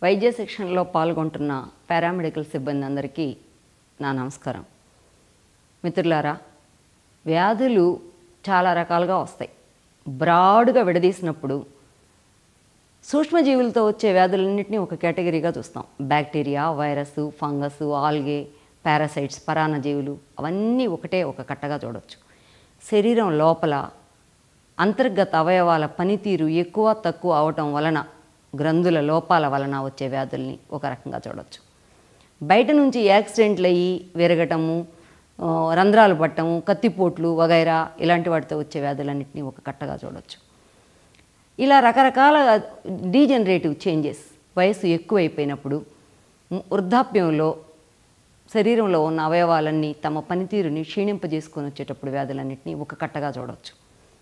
వైద్య శిక్షణలో పాల్గొంటున్న పారామెడికల్ సిబ్బంది అందరికీ నా నమస్కారం మిత్రులారా వ్యాధులు చాలా రకాలుగా వస్తాయి బ్రాడ్గా విడదీసినప్పుడు సూక్ష్మజీవులతో వచ్చే వ్యాధులన్నింటినీ ఒక కేటగిరీగా చూస్తాం bacteria virus fungus algae parasites పరాన్నజీవులు అవన్నీ ఒకటే ఒక కట్టగా చూడొచ్చు శరీరం లోపల అంతర్గత అవయవాల పనితీరు ఎక్కువ తక్కువ అవటం వలన గ్రంథుల లోపాల వలన వచ్చే వ్యాధుల్ని ఒక రకంగా చూడొచ్చు బయట నుంచి యాక్సిడెంట్లు అయ్యి విరగటము ఆ, రంధ్రాలు పట్టము కత్తిపోట్లు వగైరా ఇలాంటి వాటితో వచ్చే వ్యాధులన్నింటినీ ఒక కట్టగా చూడొచ్చు ఇలా రకరకాల డీజనరేటివ్ చేంజెస్ వయసు ఎక్కువైపోయినప్పుడు ము- వృద్ధాప్యంలో శరీరంలో ఉన్న అవయవాలన్నీ తమ పనితీరుని క్షీణింపజేసుకొని వచ్చేటప్పుడు వ్యాధులన్నింటినీ ఒక కట్టగా చూడవచ్చు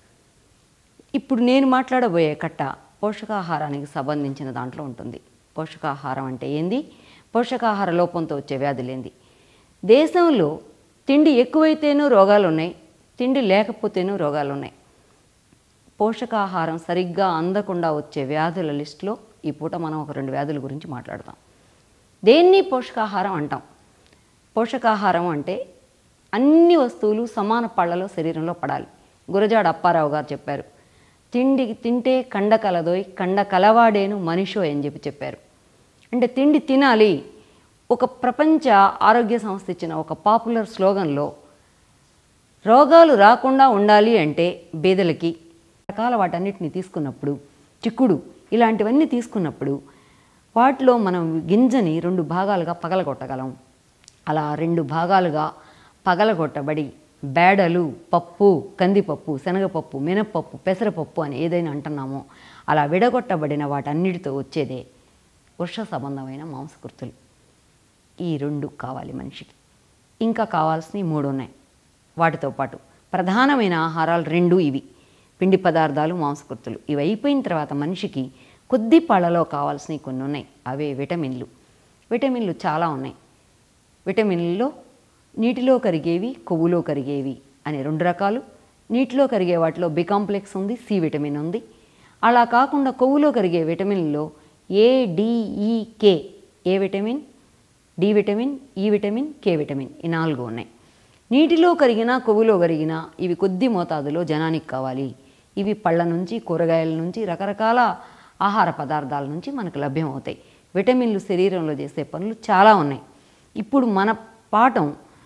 ఇప్పుడు నేను మాట్లాడబోయే కట్ట పోషకాహారానికి సంబంధించిన దాంట్లో ఉంటుంది పోషకాహారం అంటే ఏంది పోషకాహార లోపంతో వచ్చే వ్యాధులేంది దేశంలో తిండి ఎక్కువైతేనూ రోగాలు ఉన్నాయి తిండి లేకపోతేనూ రోగాలు ఉన్నాయి పోషకాహారం సరిగ్గా అందకుండా వచ్చే వ్యాధుల లిస్టులో ఈ పూట మనం ఒక రెండు వ్యాధుల గురించి మాట్లాడతాం దేన్ని పోషకాహారం అంటాం పోషకాహారం అంటే అన్ని వస్తువులు సమాన పళ్ళలో శరీరంలో పడాలి గురజాడ అప్పారావు గారు చెప్పారు తిండి తింటే కండ కలదోయ్ కండ కలవాడేను మనిషో అని చెప్పి చెప్పారు అంటే తిండి తినాలి ఒక ప్రపంచ ఆరోగ్య సంస్థ ఇచ్చిన ఒక పాపులర్ స్లోగన్లో రోగాలు రాకుండా ఉండాలి అంటే బేదలకి రకాల వాటన్నిటిని తీసుకున్నప్పుడు చిక్కుడు ఇలాంటివన్నీ తీసుకున్నప్పుడు వాటిలో మనం గింజని రెండు భాగాలుగా పగలగొట్టగలం అలా రెండు భాగాలుగా పగలగొట్టబడి బేడలు పప్పు కందిపప్పు శనగపప్పు మినప్పప్పు పెసరపప్పు అని ఏదైనా అంటున్నామో అలా విడగొట్టబడిన వాటన్నిటితో వచ్చేదే వృష సంబంధమైన మాంసకృతులు ఈ రెండు కావాలి మనిషికి ఇంకా కావాల్సినవి మూడు ఉన్నాయి వాటితో పాటు ప్రధానమైన ఆహారాలు రెండు ఇవి పిండి పదార్థాలు మాంసకృతులు ఇవి అయిపోయిన తర్వాత మనిషికి కొద్ది పళ్ళలో కావాల్సినవి కొన్ని ఉన్నాయి అవే విటమిన్లు విటమిన్లు చాలా ఉన్నాయి విటమిన్లలో నీటిలో కరిగేవి కొవ్వులో కరిగేవి అనే రెండు రకాలు నీటిలో కరిగే వాటిలో బి కాంప్లెక్స్ ఉంది సి విటమిన్ ఉంది అలా కాకుండా కొవ్వులో కరిగే విటమిన్లో A D E K A vitamin D vitamin E vitamin K vitamin ఈ నాలుగు ఉన్నాయి నీటిలో కరిగినా కొవ్వులో కరిగినా ఇవి కొద్ది మోతాదులో జనానికి కావాలి ఇవి పళ్ళ నుంచి కూరగాయల నుంచి రకరకాల ఆహార పదార్థాల నుంచి మనకు లభ్యమవుతాయి విటమిన్లు శరీరంలో చేసే పనులు చాలా ఉన్నాయి ఇప్పుడు మన పాఠం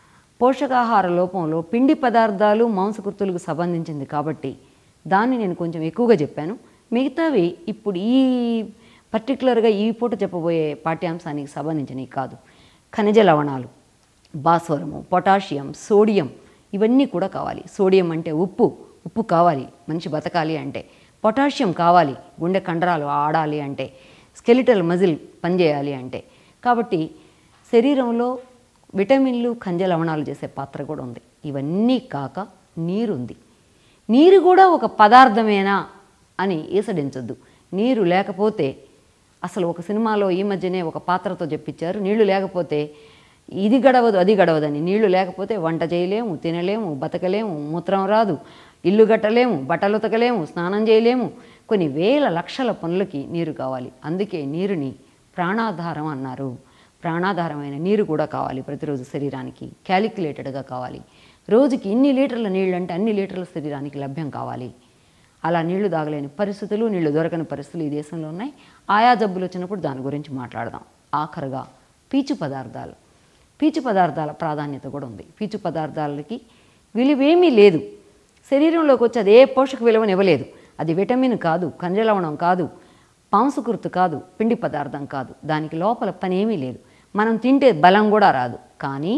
పోషకాహార లోపంలో పిండి పదార్థాలు మాంసకృతులకు సంబంధించింది కాబట్టి దాన్ని నేను కొంచెం ఎక్కువగా చెప్పాను మిగతావి ఇప్పుడు ఈ పర్టికులర్గా ఈ పూట చెప్పబోయే పాఠ్యాంశానికి సంబంధించినవి కాదు ఖనిజ లవణాలు భాస్వరము పొటాషియం సోడియం ఇవన్నీ కూడా కావాలి సోడియం అంటే ఉప్పు ఉప్పు కావాలి మనిషి బతకాలి అంటే పొటాషియం కావాలి గుండె కండరాలు ఆడాలి అంటే స్కెలిటల్ మజిల్ పనిచేయాలి అంటే కాబట్టి శరీరంలో విటమిన్లు ఖనిజ లవణాలు చేసే పాత్ర కూడా ఉంది ఇవన్నీ కాక నీరుంది నీరు కూడా ఒక పదార్థమేనా అని ఈసడించొద్దు నీరు లేకపోతే అసలు ఒక సినిమాలో ఈ మధ్యనే ఒక పాత్రతో చెప్పించారు నీళ్లు లేకపోతే ఇది గడవదు అది గడవదని నీళ్లు లేకపోతే వంట చేయలేము తినలేము బతకలేము మూత్రం రాదు ఇల్లు కట్టలేము బట్టలు ఉతకలేము స్నానం చేయలేము కొన్ని వేల లక్షల పనులకి నీరు కావాలి అందుకే నీరుని ప్రాణాధారం అన్నారు ప్రాణాధారమైన నీరు కూడా కావాలి ప్రతిరోజు శరీరానికి క్యాలిక్యులేటెడ్గా కావాలి రోజుకి ఇన్ని లీటర్ల నీళ్ళు అంటే అన్ని లీటర్ల శరీరానికి లభ్యం కావాలి అలా నీళ్లు తాగలేని పరిస్థితులు నీళ్లు దొరకని పరిస్థితులు ఈ దేశంలో ఉన్నాయి ఆయా జబ్బులు వచ్చినప్పుడు దాని గురించి మాట్లాడదాం ఆఖరుగా పీచు పదార్థాలు పీచు పదార్థాల ప్రాధాన్యత కూడా ఉంది పీచు పదార్థాలకి విలువేమీ లేదు శరీరంలోకి వచ్చి అది ఏ పోషక విలువను ఇవ్వలేదు అది విటమిన్ కాదు ఖనిజలవణం కాదు పాంసుకృతి కాదు పిండి పదార్థం కాదు దానికి లోపల పని ఏమీ లేదు మనం తింటే బలం కూడా రాదు కానీ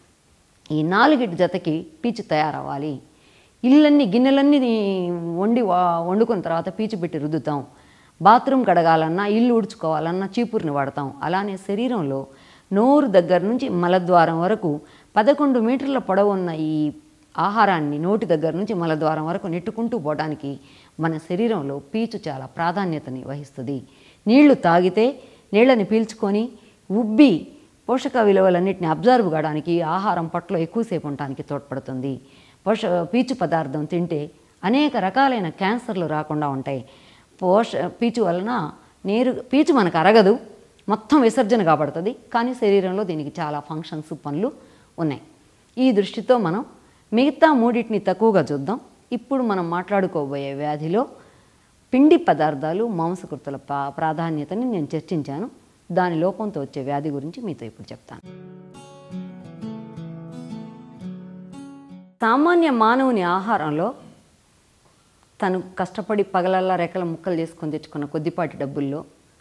ఈ నాలుగిటి జతకి పీచు తయారవ్వాలి ఇళ్ళన్నీ గిన్నెలన్నీ వండి వా- వండుకున్న తర్వాత పీచు పెట్టి రుద్దుతాం బాత్రూమ్ కడగాలన్నా ఇల్లు ఉడుచుకోవాలన్నా చీపురుని వాడతాం అలానే శరీరంలో నోరు దగ్గర నుంచి మలద్వారం వరకు పదకొండు మీటర్ల పొడవు ఉన్న ఈ ఆహారాన్ని నోటి దగ్గర నుంచి మలద్వారం వరకు నెట్టుకుంటూ పోవడానికి మన శరీరంలో పీచు చాలా ప్రాధాన్యతని వహిస్తుంది నీళ్లు తాగితే నీళ్ళని పీల్చుకొని ఉబ్బి పోషక విలువలన్నింటిని అబ్జర్వ్ కావడానికి ఆహారం పట్ల ఎక్కువసేపు ఉండడానికి తోడ్పడుతుంది పోష పీచు పదార్థం తింటే అనేక రకాలైన క్యాన్సర్లు రాకుండా ఉంటాయి పోష పీచు వలన నీరు పీచు మనకు అరగదు మొత్తం విసర్జన కాబడుతుంది కానీ శరీరంలో దీనికి చాలా ఫంక్షన్స్ పనులు ఉన్నాయి ఈ దృష్టితో మనం మిగతా మూడింటిని తక్కువగా చూద్దాం ఇప్పుడు మనం మాట్లాడుకోబోయే వ్యాధిలో పిండి పదార్థాలు మాంసకృతుల ప్రా ప్రాధాన్యతని నేను చర్చించాను దాని లోపంతో వచ్చే వ్యాధి గురించి మీతో ఇప్పుడు చెప్తాను సామాన్య మానవుని ఆహారంలో తను కష్టపడి పగలల్లా రెక్కల ముక్కలు చేసుకొని తెచ్చుకున్న కొద్దిపాటి డబ్బుల్లో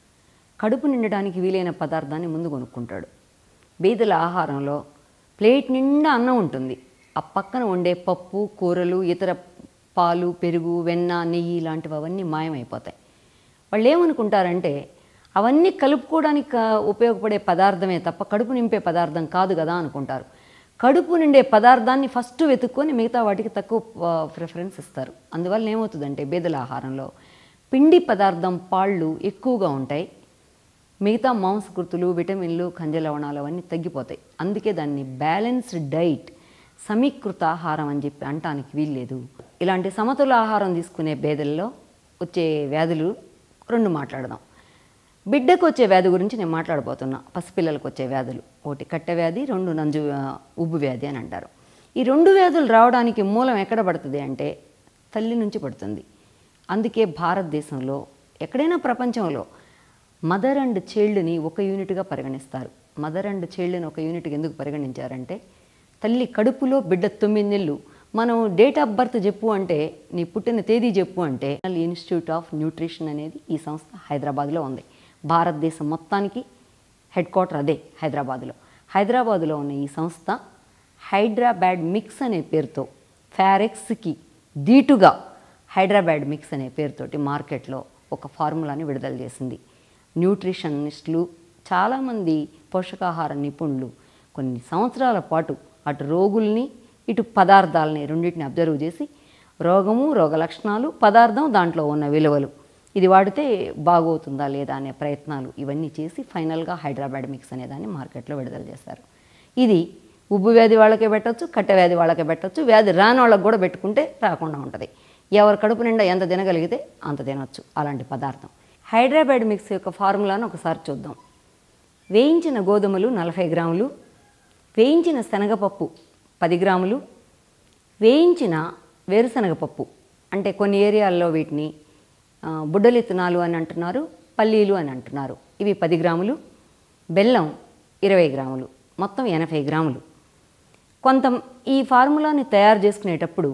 కడుపు నిండడానికి వీలైన పదార్థాన్ని ముందు కొనుక్కుంటాడు బీదల ఆహారంలో ప్లేట్ నిండా అన్నం ఉంటుంది ఆ పక్కన వండే పప్పు కూరలు ఇతర పాలు పెరుగు వెన్న నెయ్యి ఇలాంటివి అవన్నీ మాయమైపోతాయి వాళ్ళు ఏమనుకుంటారంటే అవన్నీ కలుపుకోవడానికి కా- ఉపయోగపడే పదార్థమే తప్ప కడుపు నింపే పదార్థం కాదు కదా అనుకుంటారు కడుపు నిండే పదార్థాన్ని ఫస్ట్ వెతుక్కొని మిగతా వాటికి తక్కువ ప్రిఫరెన్స్ ఇస్తారు అందువల్ల ఏమవుతుందంటే బేదల ఆహారంలో పిండి పదార్థం పాళ్ళు ఎక్కువగా ఉంటాయి మిగతా మాంసకృతులు విటమిన్లు ఖనిజ లవణాలు అవన్నీ తగ్గిపోతాయి అందుకే దాన్ని బ్యాలెన్స్డ్ డైట్ సమీకృత ఆహారం అని చెప్పి అంటానికి వీల్లేదు ఇలాంటి సమతుల ఆహారం తీసుకునే బేదల్లో వచ్చే వ్యాధులు రెండు మాట్లాడదాం బిడ్డకు వచ్చే వ్యాధి గురించి నేను మాట్లాడబోతున్నా పసిపిల్లలకు వచ్చే వ్యాధులు ఒకటి కట్టె వ్యాధి రెండు నంజు ఆ, ఉబ్బు వ్యాధి అని అంటారు ఈ రెండు వ్యాధులు రావడానికి మూలం ఎక్కడ పడుతుంది అంటే తల్లి నుంచి పడుతుంది అందుకే భారతదేశంలో ఎక్కడైనా ప్రపంచంలో మదర్ అండ్ చైల్డ్ని ఒక యూనిట్గా పరిగణిస్తారు మదర్ అండ్ చైల్డ్ని ఒక యూనిట్గా ఎందుకు పరిగణించారంటే తల్లి కడుపులో బిడ్డ తొమ్మిది నెలలు మనం డేట్ ఆఫ్ బర్త్ చెప్పు అంటే నీ పుట్టిన తేదీ చెప్పు అంటే ఇన్స్టిట్యూట్ ఆఫ్ న్యూట్రిషన్ అనేది ఈ సంస్థ హైదరాబాద్లో ఉంది భారతదేశం మొత్తానికి హెడ్ క్వార్టర్ అదే హైదరాబాద్లో హైదరాబాద్లో ఉన్న ఈ సంస్థ హైదరాబాద్ మిక్స్ అనే పేరుతో ఫారెక్స్కి దీటుగా హైదరాబాద్ మిక్స్ అనే పేరుతోటి మార్కెట్లో ఒక ఫార్ములాని విడుదల చేసింది న్యూట్రిషనిస్టులు చాలామంది పోషకాహార నిపుణులు కొన్ని సంవత్సరాల పాటు అటు రోగుల్ని ఇటు పదార్థాలని రెండింటిని అబ్జర్వ్ చేసి రోగము రోగ లక్షణాలు పదార్థం దాంట్లో ఉన్న విలువలు ఇది వాడితే బాగవుతుందా లేదా అనే ప్రయత్నాలు ఇవన్నీ చేసి ఫైనల్గా హైదరాబాద్ మిక్స్ అనే దాన్ని మార్కెట్లో విడుదల చేశారు ఇది ఉబ్బు వ్యాధి వాళ్ళకే పెట్టొచ్చు కట్టె వ్యాధి వాళ్ళకే పెట్టొచ్చు వ్యాధి రాని వాళ్ళకి కూడా పెట్టుకుంటే రాకుండా ఉంటుంది ఎవరి కడుపు నిండా ఎంత తినగలిగితే అంత తినొచ్చు అలాంటి పదార్థం హైదరాబాద్ మిక్స్ యొక్క ఫార్ములాను ఒకసారి చూద్దాం వేయించిన గోధుమలు నలభై గ్రాములు వేయించిన శనగపప్పు పది గ్రాములు వేయించిన వేరుశనగపప్పు అంటే కొన్ని ఏరియాల్లో వీటిని ఆ, బుడ్డలిత్తనాలు అని అంటున్నారు పల్లీలు అని అంటున్నారు ఇవి పది గ్రాములు బెల్లం ఇరవై గ్రాములు మొత్తం ఎనభై గ్రాములు కొంత ఈ ఫార్ములాని తయారు చేసుకునేటప్పుడు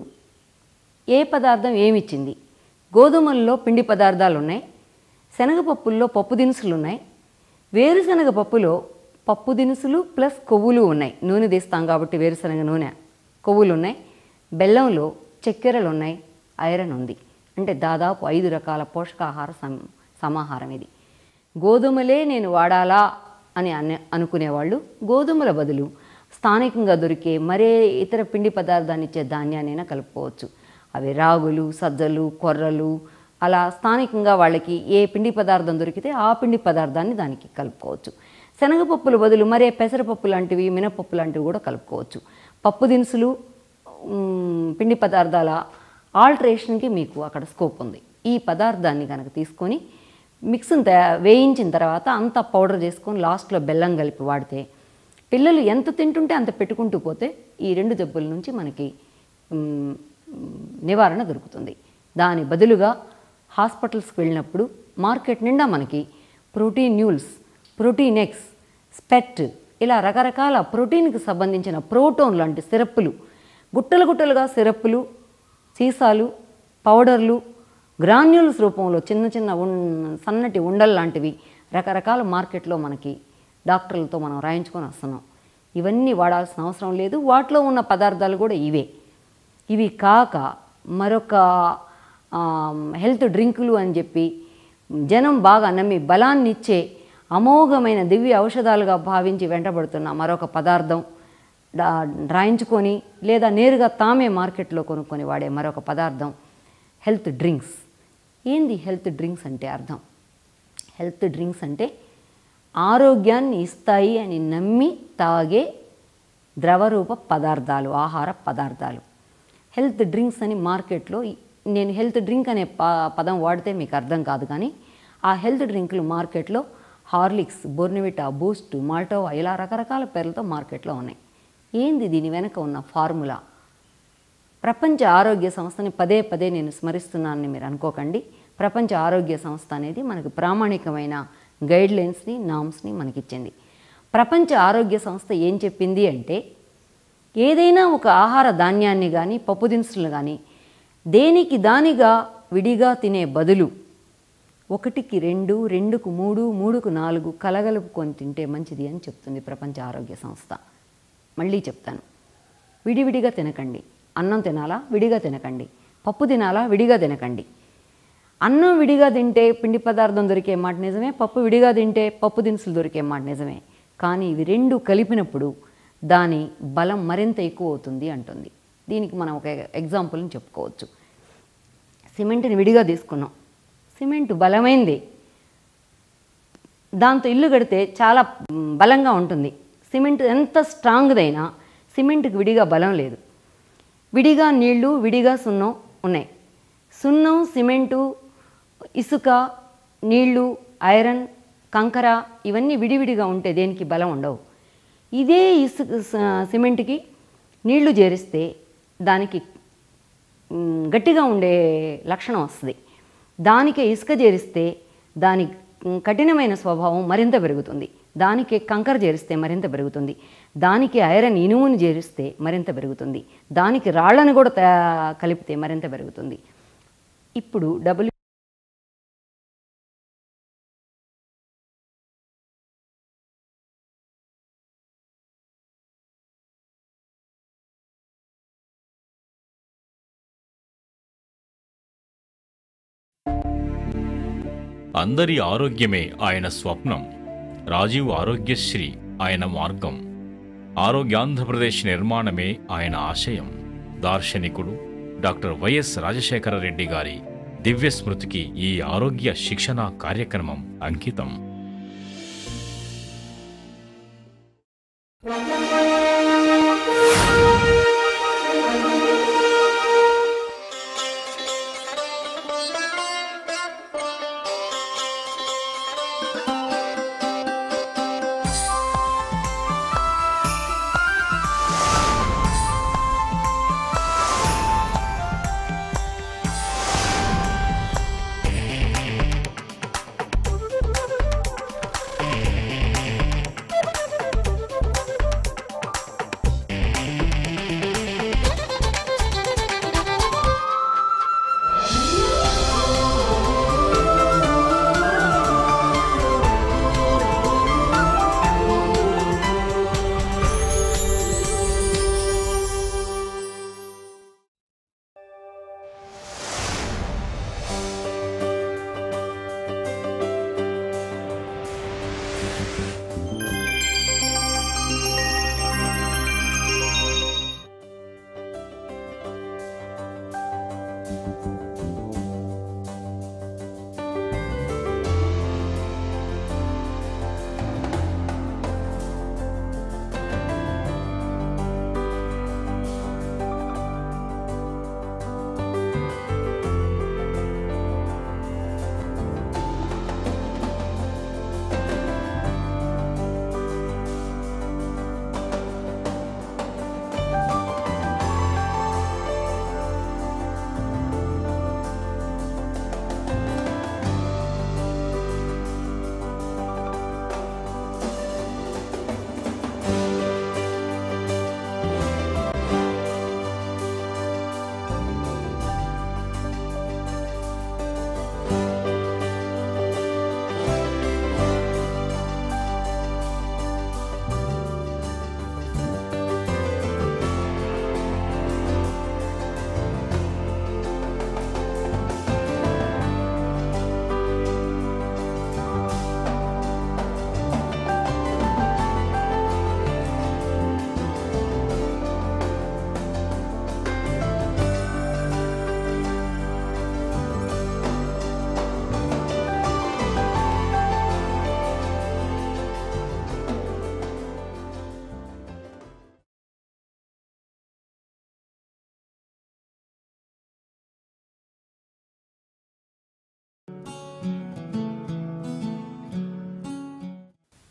ఏ పదార్థం ఏమిచ్చింది గోధుమల్లో పిండి పదార్థాలు ఉన్నాయి శనగపప్పుల్లో పప్పు దినుసులు ఉన్నాయి వేరుశనగ పప్పులో పప్పు దినుసులు ప్లస్ కొవ్వులు ఉన్నాయి నూనె తీస్తాం కాబట్టి వేరుశనగ నూనె కొవ్వులు ఉన్నాయి బెల్లంలో చక్కెరలు ఉన్నాయి ఐరన్ ఉంది అంటే దాదాపు ఐదు రకాల పోషకాహార సం సమాహారం ఇది గోధుమలే నేను వాడాలా అని అనే అనుకునేవాళ్ళు గోధుమల బదులు స్థానికంగా దొరికే మరే ఇతర పిండి పదార్థాన్ని ఇచ్చే ధాన్యాన్నైనా కలుపుకోవచ్చు అవి రాగులు సజ్జలు కొర్రలు అలా స్థానికంగా వాళ్ళకి ఏ పిండి పదార్థం దొరికితే ఆ పిండి పదార్థాన్ని దానికి కలుపుకోవచ్చు శనగపప్పుల బదులు మరే పెసరపప్పు లాంటివి మినపప్పు లాంటివి కూడా కలుపుకోవచ్చు పప్పు దినుసులు మ్, పిండి పదార్థాల ఆల్టరేషన్కి మీకు అక్కడ స్కోప్ ఉంది ఈ పదార్థాన్ని కనుక తీసుకొని మిక్స్ని తయా వేయించిన తర్వాత అంతా పౌడర్ చేసుకొని లాస్ట్లో బెల్లం కలిపి వాడితే పిల్లలు ఎంత తింటుంటే అంత పెట్టుకుంటూ పోతే ఈ రెండు జబ్బుల నుంచి మనకి మ్, నివారణ దొరుకుతుంది దాని బదులుగా హాస్పిటల్స్కి వెళ్ళినప్పుడు మార్కెట్ నిండా మనకి ప్రోటీన్ న్యూల్స్ ప్రోటీన్ ఎక్స్ స్పెట్ ఇలా రకరకాల ప్రోటీన్కి సంబంధించిన ప్రోటోన్ లాంటి సిరప్పులు గుట్టలు గుట్టలుగా సిరప్పులు సీసాలు పౌడర్లు గ్రాన్యూల్స్ రూపంలో చిన్న చిన్న ఉన్ సన్నటి ఉండలు లాంటివి రకరకాల మార్కెట్లో మనకి డాక్టర్లతో మనం రాయించుకొని వస్తున్నాం ఇవన్నీ వాడాల్సిన అవసరం లేదు వాటిలో ఉన్న పదార్థాలు కూడా ఇవే ఇవి కాక మరొక ఆమ్, హెల్త్ డ్రింకులు అని చెప్పి జనం బాగా నమ్మి బలాన్ని ఇచ్చే అమోఘమైన దివ్య ఔషధాలుగా భావించి వెంటబడుతున్న మరొక పదార్థం డా రాయించుకొని లేదా నేరుగా తామే మార్కెట్లో కొనుక్కొని వాడే మరొక పదార్థం హెల్త్ డ్రింక్స్ ఏంది హెల్త్ డ్రింక్స్ అంటే అర్థం హెల్త్ డ్రింక్స్ అంటే ఆరోగ్యాన్ని ఇస్తాయి అని నమ్మి తాగే ద్రవరూప పదార్థాలు ఆహార పదార్థాలు హెల్త్ డ్రింక్స్ అని మార్కెట్లో ఈ- నేను హెల్త్ డ్రింక్ అనే ప పదం వాడితే మీకు అర్థం కాదు కానీ ఆ హెల్త్ డ్రింకులు మార్కెట్లో హార్లిక్స్ బోర్నివిటా బూస్ట్ మాల్టోవా ఇలా రకరకాల పేర్లతో మార్కెట్లో ఉన్నాయి ఏంది దీని వెనక ఉన్న ఫార్ములా ప్రపంచ ఆరోగ్య సంస్థని పదే పదే నేను స్మరిస్తున్నానని మీరు అనుకోకండి ప్రపంచ ఆరోగ్య సంస్థ అనేది మనకు ప్రామాణికమైన గైడ్లైన్స్ని నామ్స్ని మనకిచ్చింది ప్రపంచ ఆరోగ్య సంస్థ ఏం చెప్పింది అంటే ఏదైనా ఒక ఆహార ధాన్యాన్ని కానీ పప్పు దినుసులు కానీ దేనికి దానిగా విడిగా తినే బదులు ఒకటికి రెండు రెండుకు మూడు మూడుకు నాలుగు కలగలుపుకొని తింటే మంచిది అని చెప్తుంది ప్రపంచ ఆరోగ్య సంస్థ మళ్ళీ చెప్తాను విడివిడిగా తినకండి అన్నం తినాలా విడిగా తినకండి పప్పు తినాలా విడిగా తినకండి అన్నం విడిగా తింటే పిండి పదార్థం దొరికే మాట నిజమే పప్పు విడిగా తింటే పప్పు దినుసులు దొరికే మాట నిజమే కానీ ఇవి రెండు కలిపినప్పుడు దాని బలం మరింత ఎక్కువ అవుతుంది అంటుంది దీనికి మనం ఒక ఎగ్జాంపుల్ని చెప్పుకోవచ్చు సిమెంట్ని విడిగా తీసుకున్నాం సిమెంట్ బలమైంది దాంతో ఇల్లు కడితే చాలా మ్, బలంగా ఉంటుంది సిమెంట్ ఎంత స్ట్రాంగ్దైనా సిమెంట్కి విడిగా బలం లేదు విడిగా నీళ్లు విడిగా సున్నం ఉన్నాయి సున్నం సిమెంటు ఇసుక నీళ్లు ఐరన్ కంకర ఇవన్నీ విడివిడిగా ఉంటే దేనికి బలం ఉండవు ఇదే ఇసుక స- సిమెంట్కి నీళ్లు చేరిస్తే దానికి మ్, గట్టిగా ఉండే లక్షణం వస్తుంది దానికే ఇసుక చేరిస్తే దాని మ్, కఠినమైన స్వభావం మరింత పెరుగుతుంది దానికే కంకర చేరిస్తే మరింత పెరుగుతుంది దానికి ఐరన్ ఇనుముని చేరిస్తే మరింత పెరుగుతుంది దానికి రాళ్లను కూడా తా- కలిపితే మరింత పెరుగుతుంది ఇప్పుడు డబ్ల్యూ అందరి ఆరోగ్యమే ఆయన స్వప్నం రాజీవ్ ఆరోగ్యశ్రీ ఆయన మార్గం ఆరోగ్యాంధ్రప్రదేశ్ నిర్మాణమే ఆయన ఆశయం దార్శనికుడు డాక్టర్ వైఎస్ రాజశేఖర రెడ్డి గారి దివ్య స్మృతికి ఈ ఆరోగ్య శిక్షణ కార్యక్రమం అంకితం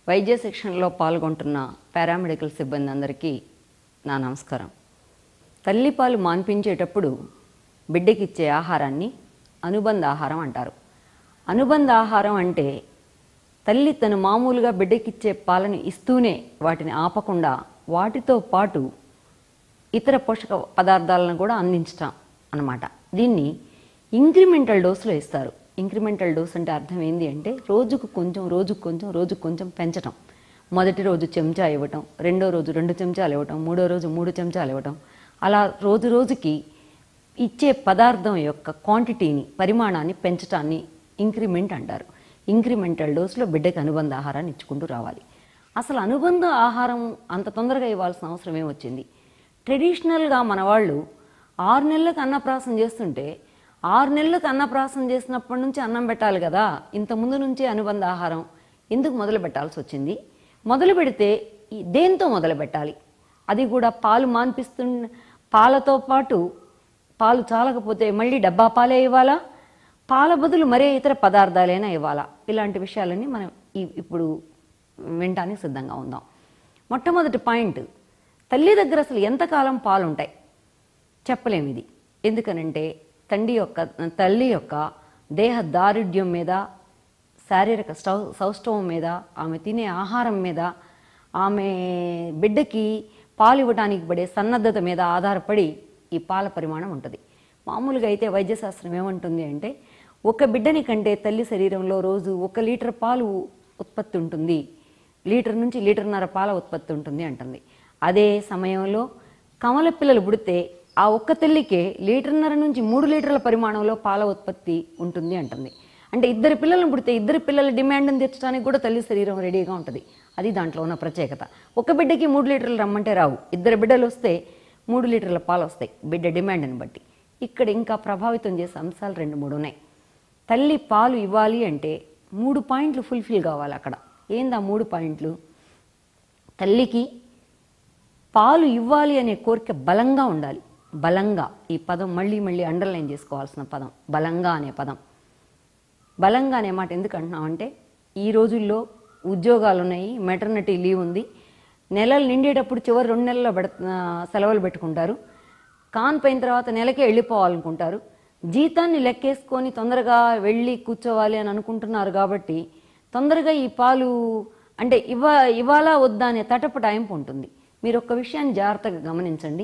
వైద్య శిక్షణలో పాల్గొంటున్న పారామెడికల్ సిబ్బంది అందరికీ నా నమస్కారం తల్లిపాలు మాన్పించేటప్పుడు బిడ్డకిచ్చే ఆహారాన్ని అనుబంధ ఆహారం అంటారు అనుబంధ ఆహారం అంటే తల్లి తను మామూలుగా బిడ్డకిచ్చే పాలను ఇస్తూనే వాటిని ఆపకుండా వాటితో పాటు ఇతర పోషక పదార్థాలను కూడా అందించటం అన్నమాట దీన్ని ఇంక్రిమెంటల్ డోసులో ఇస్తారు ఇంక్రిమెంటల్ డోస్ అంటే అర్థం ఏంటి అంటే రోజుకు కొంచెం రోజుకు కొంచెం రోజుకు కొంచెం పెంచటం మొదటి రోజు చెంచా ఇవ్వటం రెండో రోజు రెండు చెంచాలు ఇవ్వటం మూడో రోజు మూడు చెంచాలు ఇవ్వటం అలా రోజు రోజుకి ఇచ్చే పదార్థం యొక్క క్వాంటిటీని పరిమాణాన్ని పెంచటాన్ని ఇంక్రిమెంట్ అంటారు ఇంక్రిమెంటల్ డోస్లో బిడ్డకి అనుబంధ ఆహారాన్ని ఇచ్చుకుంటూ రావాలి అసలు అనుబంధ ఆహారం అంత తొందరగా ఇవ్వాల్సిన అవసరం ఏమొచ్చింది ట్రెడిషనల్గా మన వాళ్ళు ఆరు నెలలకు అన్నప్రాసం చేస్తుంటే ఆరు నెలలకు అన్నప్రాసం చేసినప్పటి నుంచి అన్నం పెట్టాలి కదా ఇంత ముందు నుంచే అనుబంధ ఆహారం ఎందుకు మొదలు పెట్టాల్సి వచ్చింది మొదలు పెడితే ఈ- దేంతో మొదలు పెట్టాలి అది కూడా పాలు మాన్పిస్తు పాలతో పాటు పాలు చాలకపోతే మళ్ళీ డబ్బా పాలే ఇవ్వాలా పాల బదులు మరే ఇతర పదార్థాలైనా ఇవ్వాలా ఇలాంటి విషయాలన్నీ మనం ఈ- ఇప్పుడు వినటానికి సిద్ధంగా ఉందాం మొట్టమొదటి పాయింట్ తల్లి దగ్గర అసలు ఎంతకాలం పాలు ఉంటాయి చెప్పలేము ఇది ఎందుకనంటే తండ్రి యొక్క తల్లి యొక్క దేహ దారుఢ్యం మీద శారీరక స్టౌ సౌష్ఠవం మీద ఆమె తినే ఆహారం మీద ఆమె బిడ్డకి పాలు ఇవ్వడానికి పడే సన్నద్ధత మీద ఆధారపడి ఈ పాల పరిమాణం ఉంటుంది మామూలుగా అయితే వైద్యశాస్త్రం ఏమంటుంది అంటే ఒక బిడ్డని కంటే తల్లి శరీరంలో రోజు ఒక లీటర్ పాలు ఉత్పత్తి ఉంటుంది లీటర్ నుంచి లీటర్న్నర పాల ఉత్పత్తి ఉంటుంది అంటుంది అదే సమయంలో కమల పిల్లలు పుడితే ఆ ఒక్క తల్లికే లీటర్న్నర నుంచి మూడు లీటర్ల పరిమాణంలో పాల ఉత్పత్తి ఉంటుంది అంటుంది అంటే ఇద్దరు పిల్లలను పుడితే ఇద్దరు పిల్లల డిమాండ్ని తీర్చడానికి కూడా తల్లి శరీరం రెడీగా ఉంటుంది అది దాంట్లో ఉన్న ప్రత్యేకత ఒక బిడ్డకి మూడు లీటర్లు రమ్మంటే రావు ఇద్దరు బిడ్డలు వస్తే మూడు లీటర్ల పాలు వస్తాయి బిడ్డ డిమాండ్ని బట్టి ఇక్కడ ఇంకా ప్రభావితం చేసే అంశాలు రెండు మూడు ఉన్నాయి తల్లి పాలు ఇవ్వాలి అంటే మూడు పాయింట్లు ఫుల్ఫిల్ కావాలి అక్కడ ఏందా మూడు పాయింట్లు తల్లికి పాలు ఇవ్వాలి అనే కోరిక బలంగా ఉండాలి బలంగా ఈ పదం మళ్ళీ మళ్ళీ అండర్లైన్ చేసుకోవాల్సిన పదం బలంగా అనే పదం బలంగా అనే మాట ఎందుకు అంటున్నామంటే ఈ రోజుల్లో ఉద్యోగాలు ఉన్నాయి మెటర్నిటీ లీవ్ ఉంది నెలలు నిండేటప్పుడు చివరి రెండు నెలల్లో పెడ ఆ, సెలవులు పెట్టుకుంటారు కాన్ పోయిన తర్వాత నెలకే వెళ్ళిపోవాలనుకుంటారు జీతాన్ని లెక్కేసుకొని తొందరగా వెళ్ళి కూర్చోవాలి అని అనుకుంటున్నారు కాబట్టి తొందరగా ఈ పాలు అంటే ఇవ్వ ఇవ్వాలా వద్దా అనే తటపటాయింపు ఉంటుంది మీరు ఒక్క విషయాన్ని జాగ్రత్తగా గమనించండి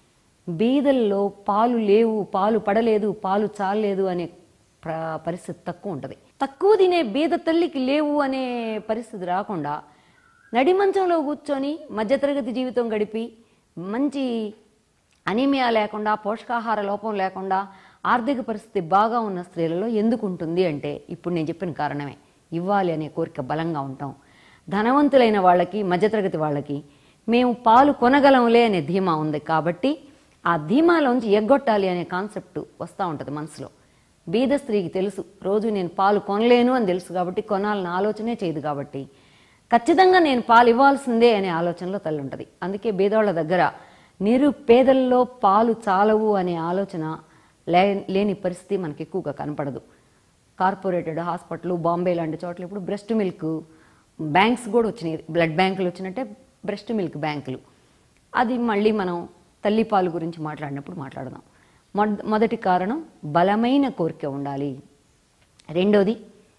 బీదల్లో పాలు లేవు పాలు పడలేదు పాలు చాలలేదు అనే ప్ర పరిస్థితి తక్కువ ఉంటుంది తక్కువ తినే బీద తల్లికి లేవు అనే పరిస్థితి రాకుండా నడిమంచంలో కూర్చొని మధ్యతరగతి జీవితం గడిపి మంచి అనీమియా లేకుండా పోషకాహార లోపం లేకుండా ఆర్థిక పరిస్థితి బాగా ఉన్న స్త్రీలలో ఎందుకు ఉంటుంది అంటే ఇప్పుడు నేను చెప్పిన కారణమే ఇవ్వాలి అనే కోరిక బలంగా ఉంటాం ధనవంతులైన వాళ్ళకి మధ్యతరగతి వాళ్ళకి మేము పాలు కొనగలంలే అనే ధీమా ఉంది కాబట్టి ఆ ధీమాలోంచి ఎగ్గొట్టాలి అనే కాన్సెప్ట్ వస్తూ ఉంటుంది మనసులో బీద స్త్రీకి తెలుసు రోజు నేను పాలు కొనలేను అని తెలుసు కాబట్టి కొనాలని ఆలోచనే చేయదు కాబట్టి ఖచ్చితంగా నేను పాలు ఇవ్వాల్సిందే అనే ఆలోచనలో తల్లి ఉంటుంది అందుకే బీదవాళ్ళ దగ్గర నిరుపేదల్లో పాలు చాలవు అనే ఆలోచన లే లేని పరిస్థితి మనకి ఎక్కువగా కనపడదు కార్పొరేటెడ్ హాస్పిటల్ బాంబే లాంటి చోట్ల ఇప్పుడు బ్రెస్ట్ మిల్క్ బ్యాంక్స్ కూడా వచ్చినాయి బ్లడ్ బ్యాంకులు వచ్చినట్టే బ్రెస్ట్ మిల్క్ బ్యాంకులు అది మళ్ళీ మనం తల్లిపాలు గురించి మాట్లాడినప్పుడు మాట్లాడదాం మొద- మొదటి కారణం బలమైన కోరిక ఉండాలి రెండోది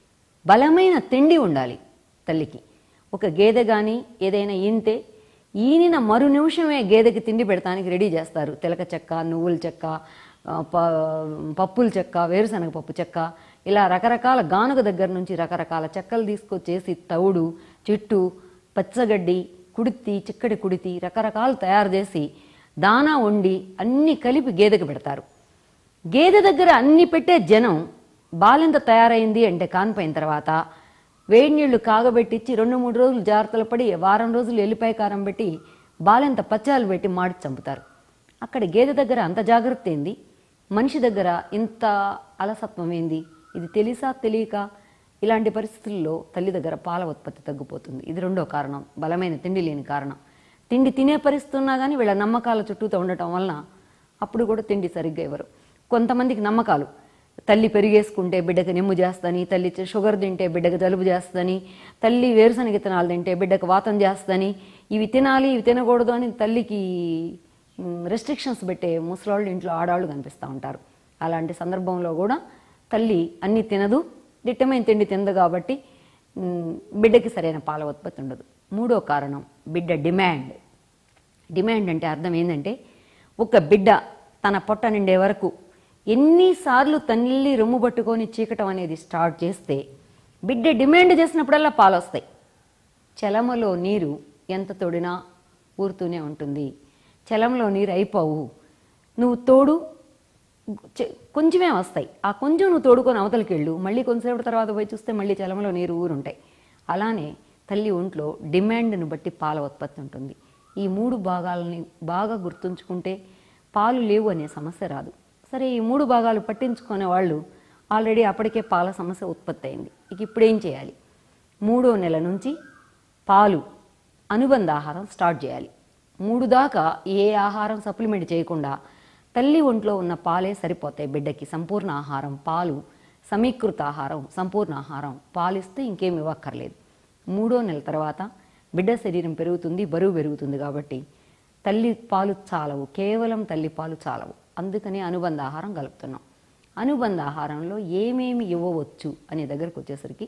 బలమైన తిండి ఉండాలి తల్లికి ఒక గేదె కానీ ఏదైనా ఈనితే ఈనిన మరు నిమిషమే గేదెకి తిండి పెడతానికి రెడీ చేస్తారు తెలక చెక్క నువ్వుల చెక్క ఆ, ప పప్పుల చెక్క వేరుశనగ పప్పు చెక్క ఇలా రకరకాల గానుగ దగ్గర నుంచి రకరకాల చెక్కలు తీసుకొచ్చేసి తవుడు చిట్టు పచ్చగడ్డి కుడితి చిక్కడి కుడితి రకరకాలు తయారు చేసి దానా వండి అన్నీ కలిపి గేదెకి పెడతారు గేదె దగ్గర అన్ని పెట్టే జనం బాలెంత తయారైంది అంటే కానిపోయిన తర్వాత వేడి నీళ్లు కాగబెట్టించి రెండు మూడు రోజులు జాగ్రత్తలు పడి వారం రోజులు ఎల్లిపాయ కారం పెట్టి బాలెంత పచ్చాలు పెట్టి మాడి చంపుతారు అక్కడ గేదె దగ్గర అంత జాగ్రత్త ఏంది మనిషి దగ్గర ఇంత అలసత్వం ఏంది ఇది తెలిసా తెలియక ఇలాంటి పరిస్థితుల్లో తల్లి దగ్గర పాల ఉత్పత్తి తగ్గిపోతుంది ఇది రెండో కారణం బలమైన తిండి లేని కారణం తిండి తినే పరిస్థితి ఉన్నా కానీ వీళ్ళ నమ్మకాల చుట్టూతో ఉండటం వలన అప్పుడు కూడా తిండి సరిగ్గా ఇవ్వరు కొంతమందికి నమ్మకాలు తల్లి పెరిగేసుకుంటే బిడ్డకు నెమ్ము చేస్తని తల్లి షుగర్ తింటే బిడ్డకు జలుబు చేస్తని తల్లి వేరుశనగ విత్తనాలు తింటే బిడ్డకు వాతం చేస్తని ఇవి తినాలి ఇవి తినకూడదు అని తల్లికి రెస్ట్రిక్షన్స్ పెట్టే ముసలాళ్ళు ఇంట్లో ఆడవాళ్ళు కనిపిస్తూ ఉంటారు అలాంటి సందర్భంలో కూడా తల్లి అన్ని తినదు దిట్టమైన తిండి తినదు కాబట్టి మ్, బిడ్డకి సరైన పాల ఉత్పత్తి ఉండదు మూడో కారణం బిడ్డ డిమాండ్ డిమాండ్ అంటే అర్థం ఏంటంటే ఒక బిడ్డ తన పొట్ట నిండే వరకు ఎన్నిసార్లు తల్లి రొమ్ము పట్టుకొని చీకటం అనేది స్టార్ట్ చేస్తే బిడ్డ డిమాండ్ చేసినప్పుడల్లా పాలు వస్తాయి చలమలో నీరు ఎంత తోడినా ఊరుతూనే ఉంటుంది చలంలో నీరు అయిపోవు నువ్వు తోడు చె- కొంచెమే వస్తాయి ఆ కొంచెం నువ్వు తోడుకొని అవతలికి వెళ్ళు మళ్ళీ కొంతసేపటి తర్వాత పోయి చూస్తే మళ్ళీ చలంలో నీరు ఊరుంటాయి అలానే తల్లి ఒంట్లో డిమాండ్ను బట్టి పాల ఉత్పత్తి ఉంటుంది ఈ మూడు భాగాలని బాగా గుర్తుంచుకుంటే పాలు లేవు అనే సమస్య రాదు సరే ఈ మూడు భాగాలు పట్టించుకునే వాళ్ళు ఆల్రెడీ అప్పటికే పాల సమస్య ఉత్పత్తి అయింది ఇక ఇప్పుడు ఏం చేయాలి మూడో నెల నుంచి పాలు అనుబంధ ఆహారం స్టార్ట్ చేయాలి మూడు దాకా ఏ ఆహారం సప్లిమెంట్ చేయకుండా తల్లి ఒంట్లో ఉన్న పాలే సరిపోతాయి బిడ్డకి సంపూర్ణ ఆహారం పాలు సమీకృత ఆహారం సంపూర్ణ ఆహారం పాలిస్తే ఇంకేం ఇవ్వక్కర్లేదు మూడో నెల తర్వాత బిడ్డ శరీరం పెరుగుతుంది బరువు పెరుగుతుంది కాబట్టి తల్లి పాలు చాలవు కేవలం తల్లి పాలు చాలవు అందుకని అనుబంధ ఆహారం కలుపుతున్నాం అనుబంధ ఆహారంలో ఏమేమి ఇవ్వవచ్చు అనే దగ్గరకు వచ్చేసరికి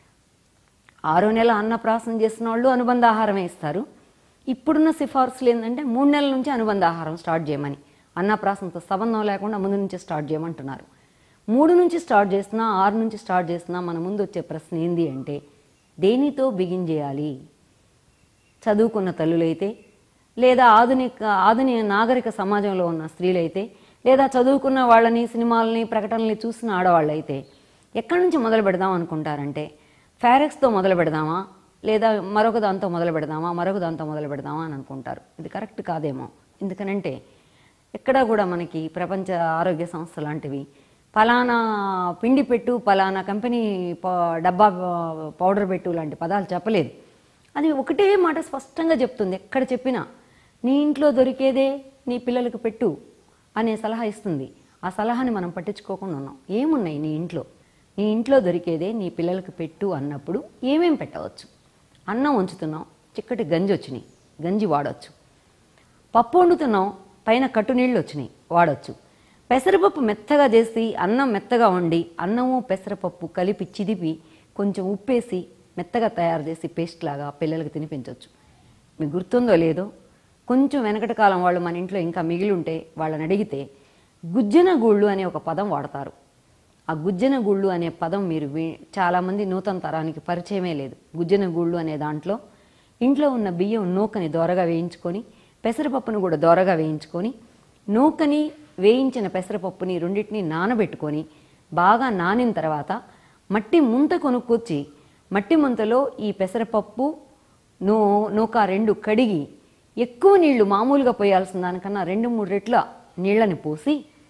ఆరో నెల అన్నప్రాసం చేసిన వాళ్ళు అనుబంధ ఆహారమే ఇస్తారు ఇప్పుడున్న సిఫార్సులు ఏంటంటే మూడు నెలల నుంచి అనుబంధ ఆహారం స్టార్ట్ చేయమని అన్నప్రాసంతో సంబంధం లేకుండా ముందు నుంచి స్టార్ట్ చేయమంటున్నారు మూడు నుంచి స్టార్ట్ చేసినా ఆరు నుంచి స్టార్ట్ చేసినా మన ముందు వచ్చే ప్రశ్న ఏంది అంటే దేనితో బిగిన్ చేయాలి చదువుకున్న తల్లులైతే లేదా ఆధునిక ఆధునిక నాగరిక సమాజంలో ఉన్న స్త్రీలైతే లేదా చదువుకున్న వాళ్ళని సినిమాలని ప్రకటనల్ని చూసిన ఆడవాళ్ళైతే ఎక్కడి నుంచి మొదలు పెడదాం అనుకుంటారంటే ఫారెక్స్తో మొదలు పెడదామా లేదా మరొక దాంతో మొదలు పెడదామా మరొక దాంతో మొదలు పెడదామా అని అనుకుంటారు ఇది కరెక్ట్ కాదేమో ఎందుకనంటే ఎక్కడా కూడా మనకి ప్రపంచ ఆరోగ్య సంస్థ లాంటివి ఫలానా పిండి పెట్టు ఫలానా కంపెనీ ప- డబ్బా పౌడర్ పెట్టు లాంటి పదాలు చెప్పలేదు అది ఒకటే మాట స్పష్టంగా చెప్తుంది ఎక్కడ చెప్పినా నీ ఇంట్లో దొరికేదే నీ పిల్లలకు పెట్టు అనే సలహా ఇస్తుంది ఆ సలహాని మనం పట్టించుకోకుండా ఉన్నాం ఏమున్నాయి నీ ఇంట్లో నీ ఇంట్లో దొరికేదే నీ పిల్లలకు పెట్టు అన్నప్పుడు ఏమేం పెట్టవచ్చు అన్నం ఉంచుతున్నాం చిక్కటి గంజి వచ్చినాయి గంజి వాడవచ్చు పప్పు వండుతున్నాం పైన కట్టు నీళ్ళు వచ్చినాయి వాడొచ్చు పెసరపప్పు మెత్తగా చేసి అన్నం మెత్తగా వండి అన్నము పెసరపప్పు కలిపి చిదిపి కొంచెం ఉప్పేసి మెత్తగా తయారు చేసి పేస్ట్ లాగా పిల్లలకు తినిపించవచ్చు మీకు గుర్తుందో లేదో కొంచెం వెనకటి కాలం వాళ్ళు మన ఇంట్లో ఇంకా మిగిలి ఉంటే వాళ్ళని అడిగితే గుజ్జన గూళ్ళు అనే ఒక పదం వాడతారు ఆ గుజ్జన గుళ్ళు అనే పదం మీరు వి చాలామంది నూతన తరానికి పరిచయమే లేదు గుజ్జన గుళ్ళు అనే దాంట్లో ఇంట్లో ఉన్న బియ్యం నూకని దోరగా వేయించుకొని పెసరపప్పును కూడా దోరగా వేయించుకొని నూకని వేయించిన పెసరపప్పుని రెండింటిని నానబెట్టుకొని బాగా నానిన తర్వాత మట్టి ముంత కొనుక్కొచ్చి మట్టి ముంతలో ఈ పెసరపప్పు నూ నూక రెండు కడిగి ఎక్కువ నీళ్లు మామూలుగా పోయాల్సిన దానికన్నా రెండు మూడు రెట్ల నీళ్ళని పోసి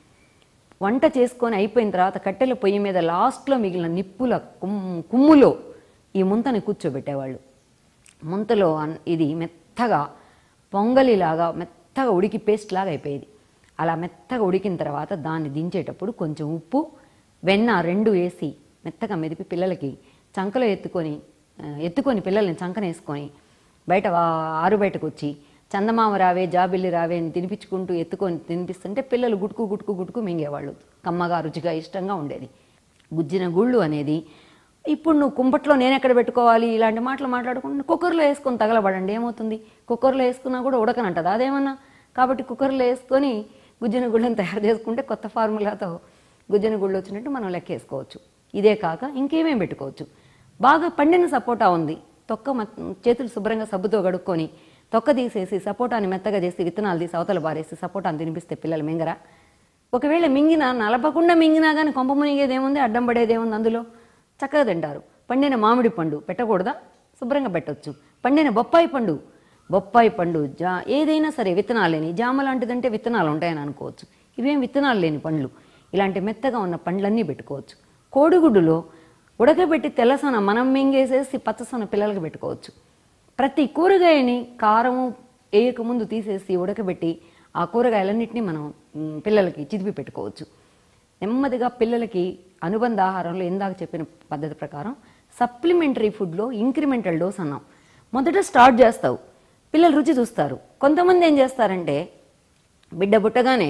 వంట చేసుకొని అయిపోయిన తర్వాత కట్టెల పొయ్యి మీద లాస్ట్లో మిగిలిన నిప్పుల కుమ్- కుమ్ములో ఈ ముంతని కూర్చోబెట్టేవాళ్ళు ముంతలో అన్- ఇది మెత్తగా పొంగలిలాగా మెత్తగా ఉడికి పేస్ట్ లాగా అయిపోయేది అలా మెత్తగా ఉడికిన తర్వాత దాన్ని దించేటప్పుడు కొంచెం ఉప్పు వెన్న రెండు వేసి మెత్తగా మెదిపి పిల్లలకి చంకలో ఎత్తుకొని ఆ, ఎత్తుకొని పిల్లల్ని చంకనేసుకొని బయట వా- ఆరు బయటకు వచ్చి చందమామ రావే జాబిల్లి రావే అని తినిపించుకుంటూ ఎత్తుకొని తినిపిస్తుంటే పిల్లలు గుటుకు గుటుకు గుటుకు మింగేవాళ్ళు కమ్మగా రుచిగా ఇష్టంగా ఉండేది గుజ్జిన గుళ్ళు అనేది ఇప్పుడు నువ్వు కుంపట్లో నేను ఎక్కడ పెట్టుకోవాలి ఇలాంటి మాటలు మాట్లాడుకుంటూ కుక్కర్లో వేసుకొని తగలబడండి ఏమవుతుంది కుక్కర్లో వేసుకున్నా కూడా ఉడకనంటది అదేమన్నా కాబట్టి కుక్కర్లో వేసుకొని గుజ్జిన గుళ్ళని తయారు చేసుకుంటే కొత్త ఫార్ములాతో గుజ్జిన గుళ్ళు వచ్చినట్టు మనం లెక్కేసుకోవచ్చు ఇదే కాక ఇంకేమేం పెట్టుకోవచ్చు బాగా పండిన సపోటా ఉంది తొక్క మత్- చేతులు శుభ్రంగా సబ్బుతో గడుక్కొని తొక్క తీసేసి సపోటాని మెత్తగా చేసి విత్తనాలు తీసి అవతల బారేసి సపోటాని తినిపిస్తే పిల్లలు మింగరా ఒకవేళ మింగిన నలపకుండా మింగినా కానీ కొంప మునిగేదేముంది అడ్డం పడేదేముంది అందులో చక్కగా తింటారు పండిన మామిడి పండు పెట్టకూడదా శుభ్రంగా పెట్టొచ్చు పండిన బొప్పాయి పండు బొప్పాయి పండు జా ఏదైనా సరే విత్తనాలు లేని జామ లాంటిదంటే విత్తనాలు ఉంటాయని అనుకోవచ్చు ఇవేం విత్తనాలు లేని పండ్లు ఇలాంటి మెత్తగా ఉన్న పండ్లన్నీ పెట్టుకోవచ్చు కోడిగుడ్డులో ఉడకబెట్టి తెల్లసొన మనం మింగేసేసి పచ్చసొన పిల్లలకి పెట్టుకోవచ్చు ప్రతి కూరగాయని కారము వేయకముందు తీసేసి ఉడకబెట్టి ఆ కూరగాయలన్నింటినీ మనం మ్, పిల్లలకి చిదిపి పెట్టుకోవచ్చు నెమ్మదిగా పిల్లలకి అనుబంధ ఆహారంలో ఇందాక చెప్పిన పద్ధతి ప్రకారం సప్లిమెంటరీ ఫుడ్లో ఇంక్రిమెంటల్ డోస్ అన్నాం మొదట స్టార్ట్ చేస్తావు పిల్లలు రుచి చూస్తారు కొంతమంది ఏం చేస్తారంటే బిడ్డ పుట్టగానే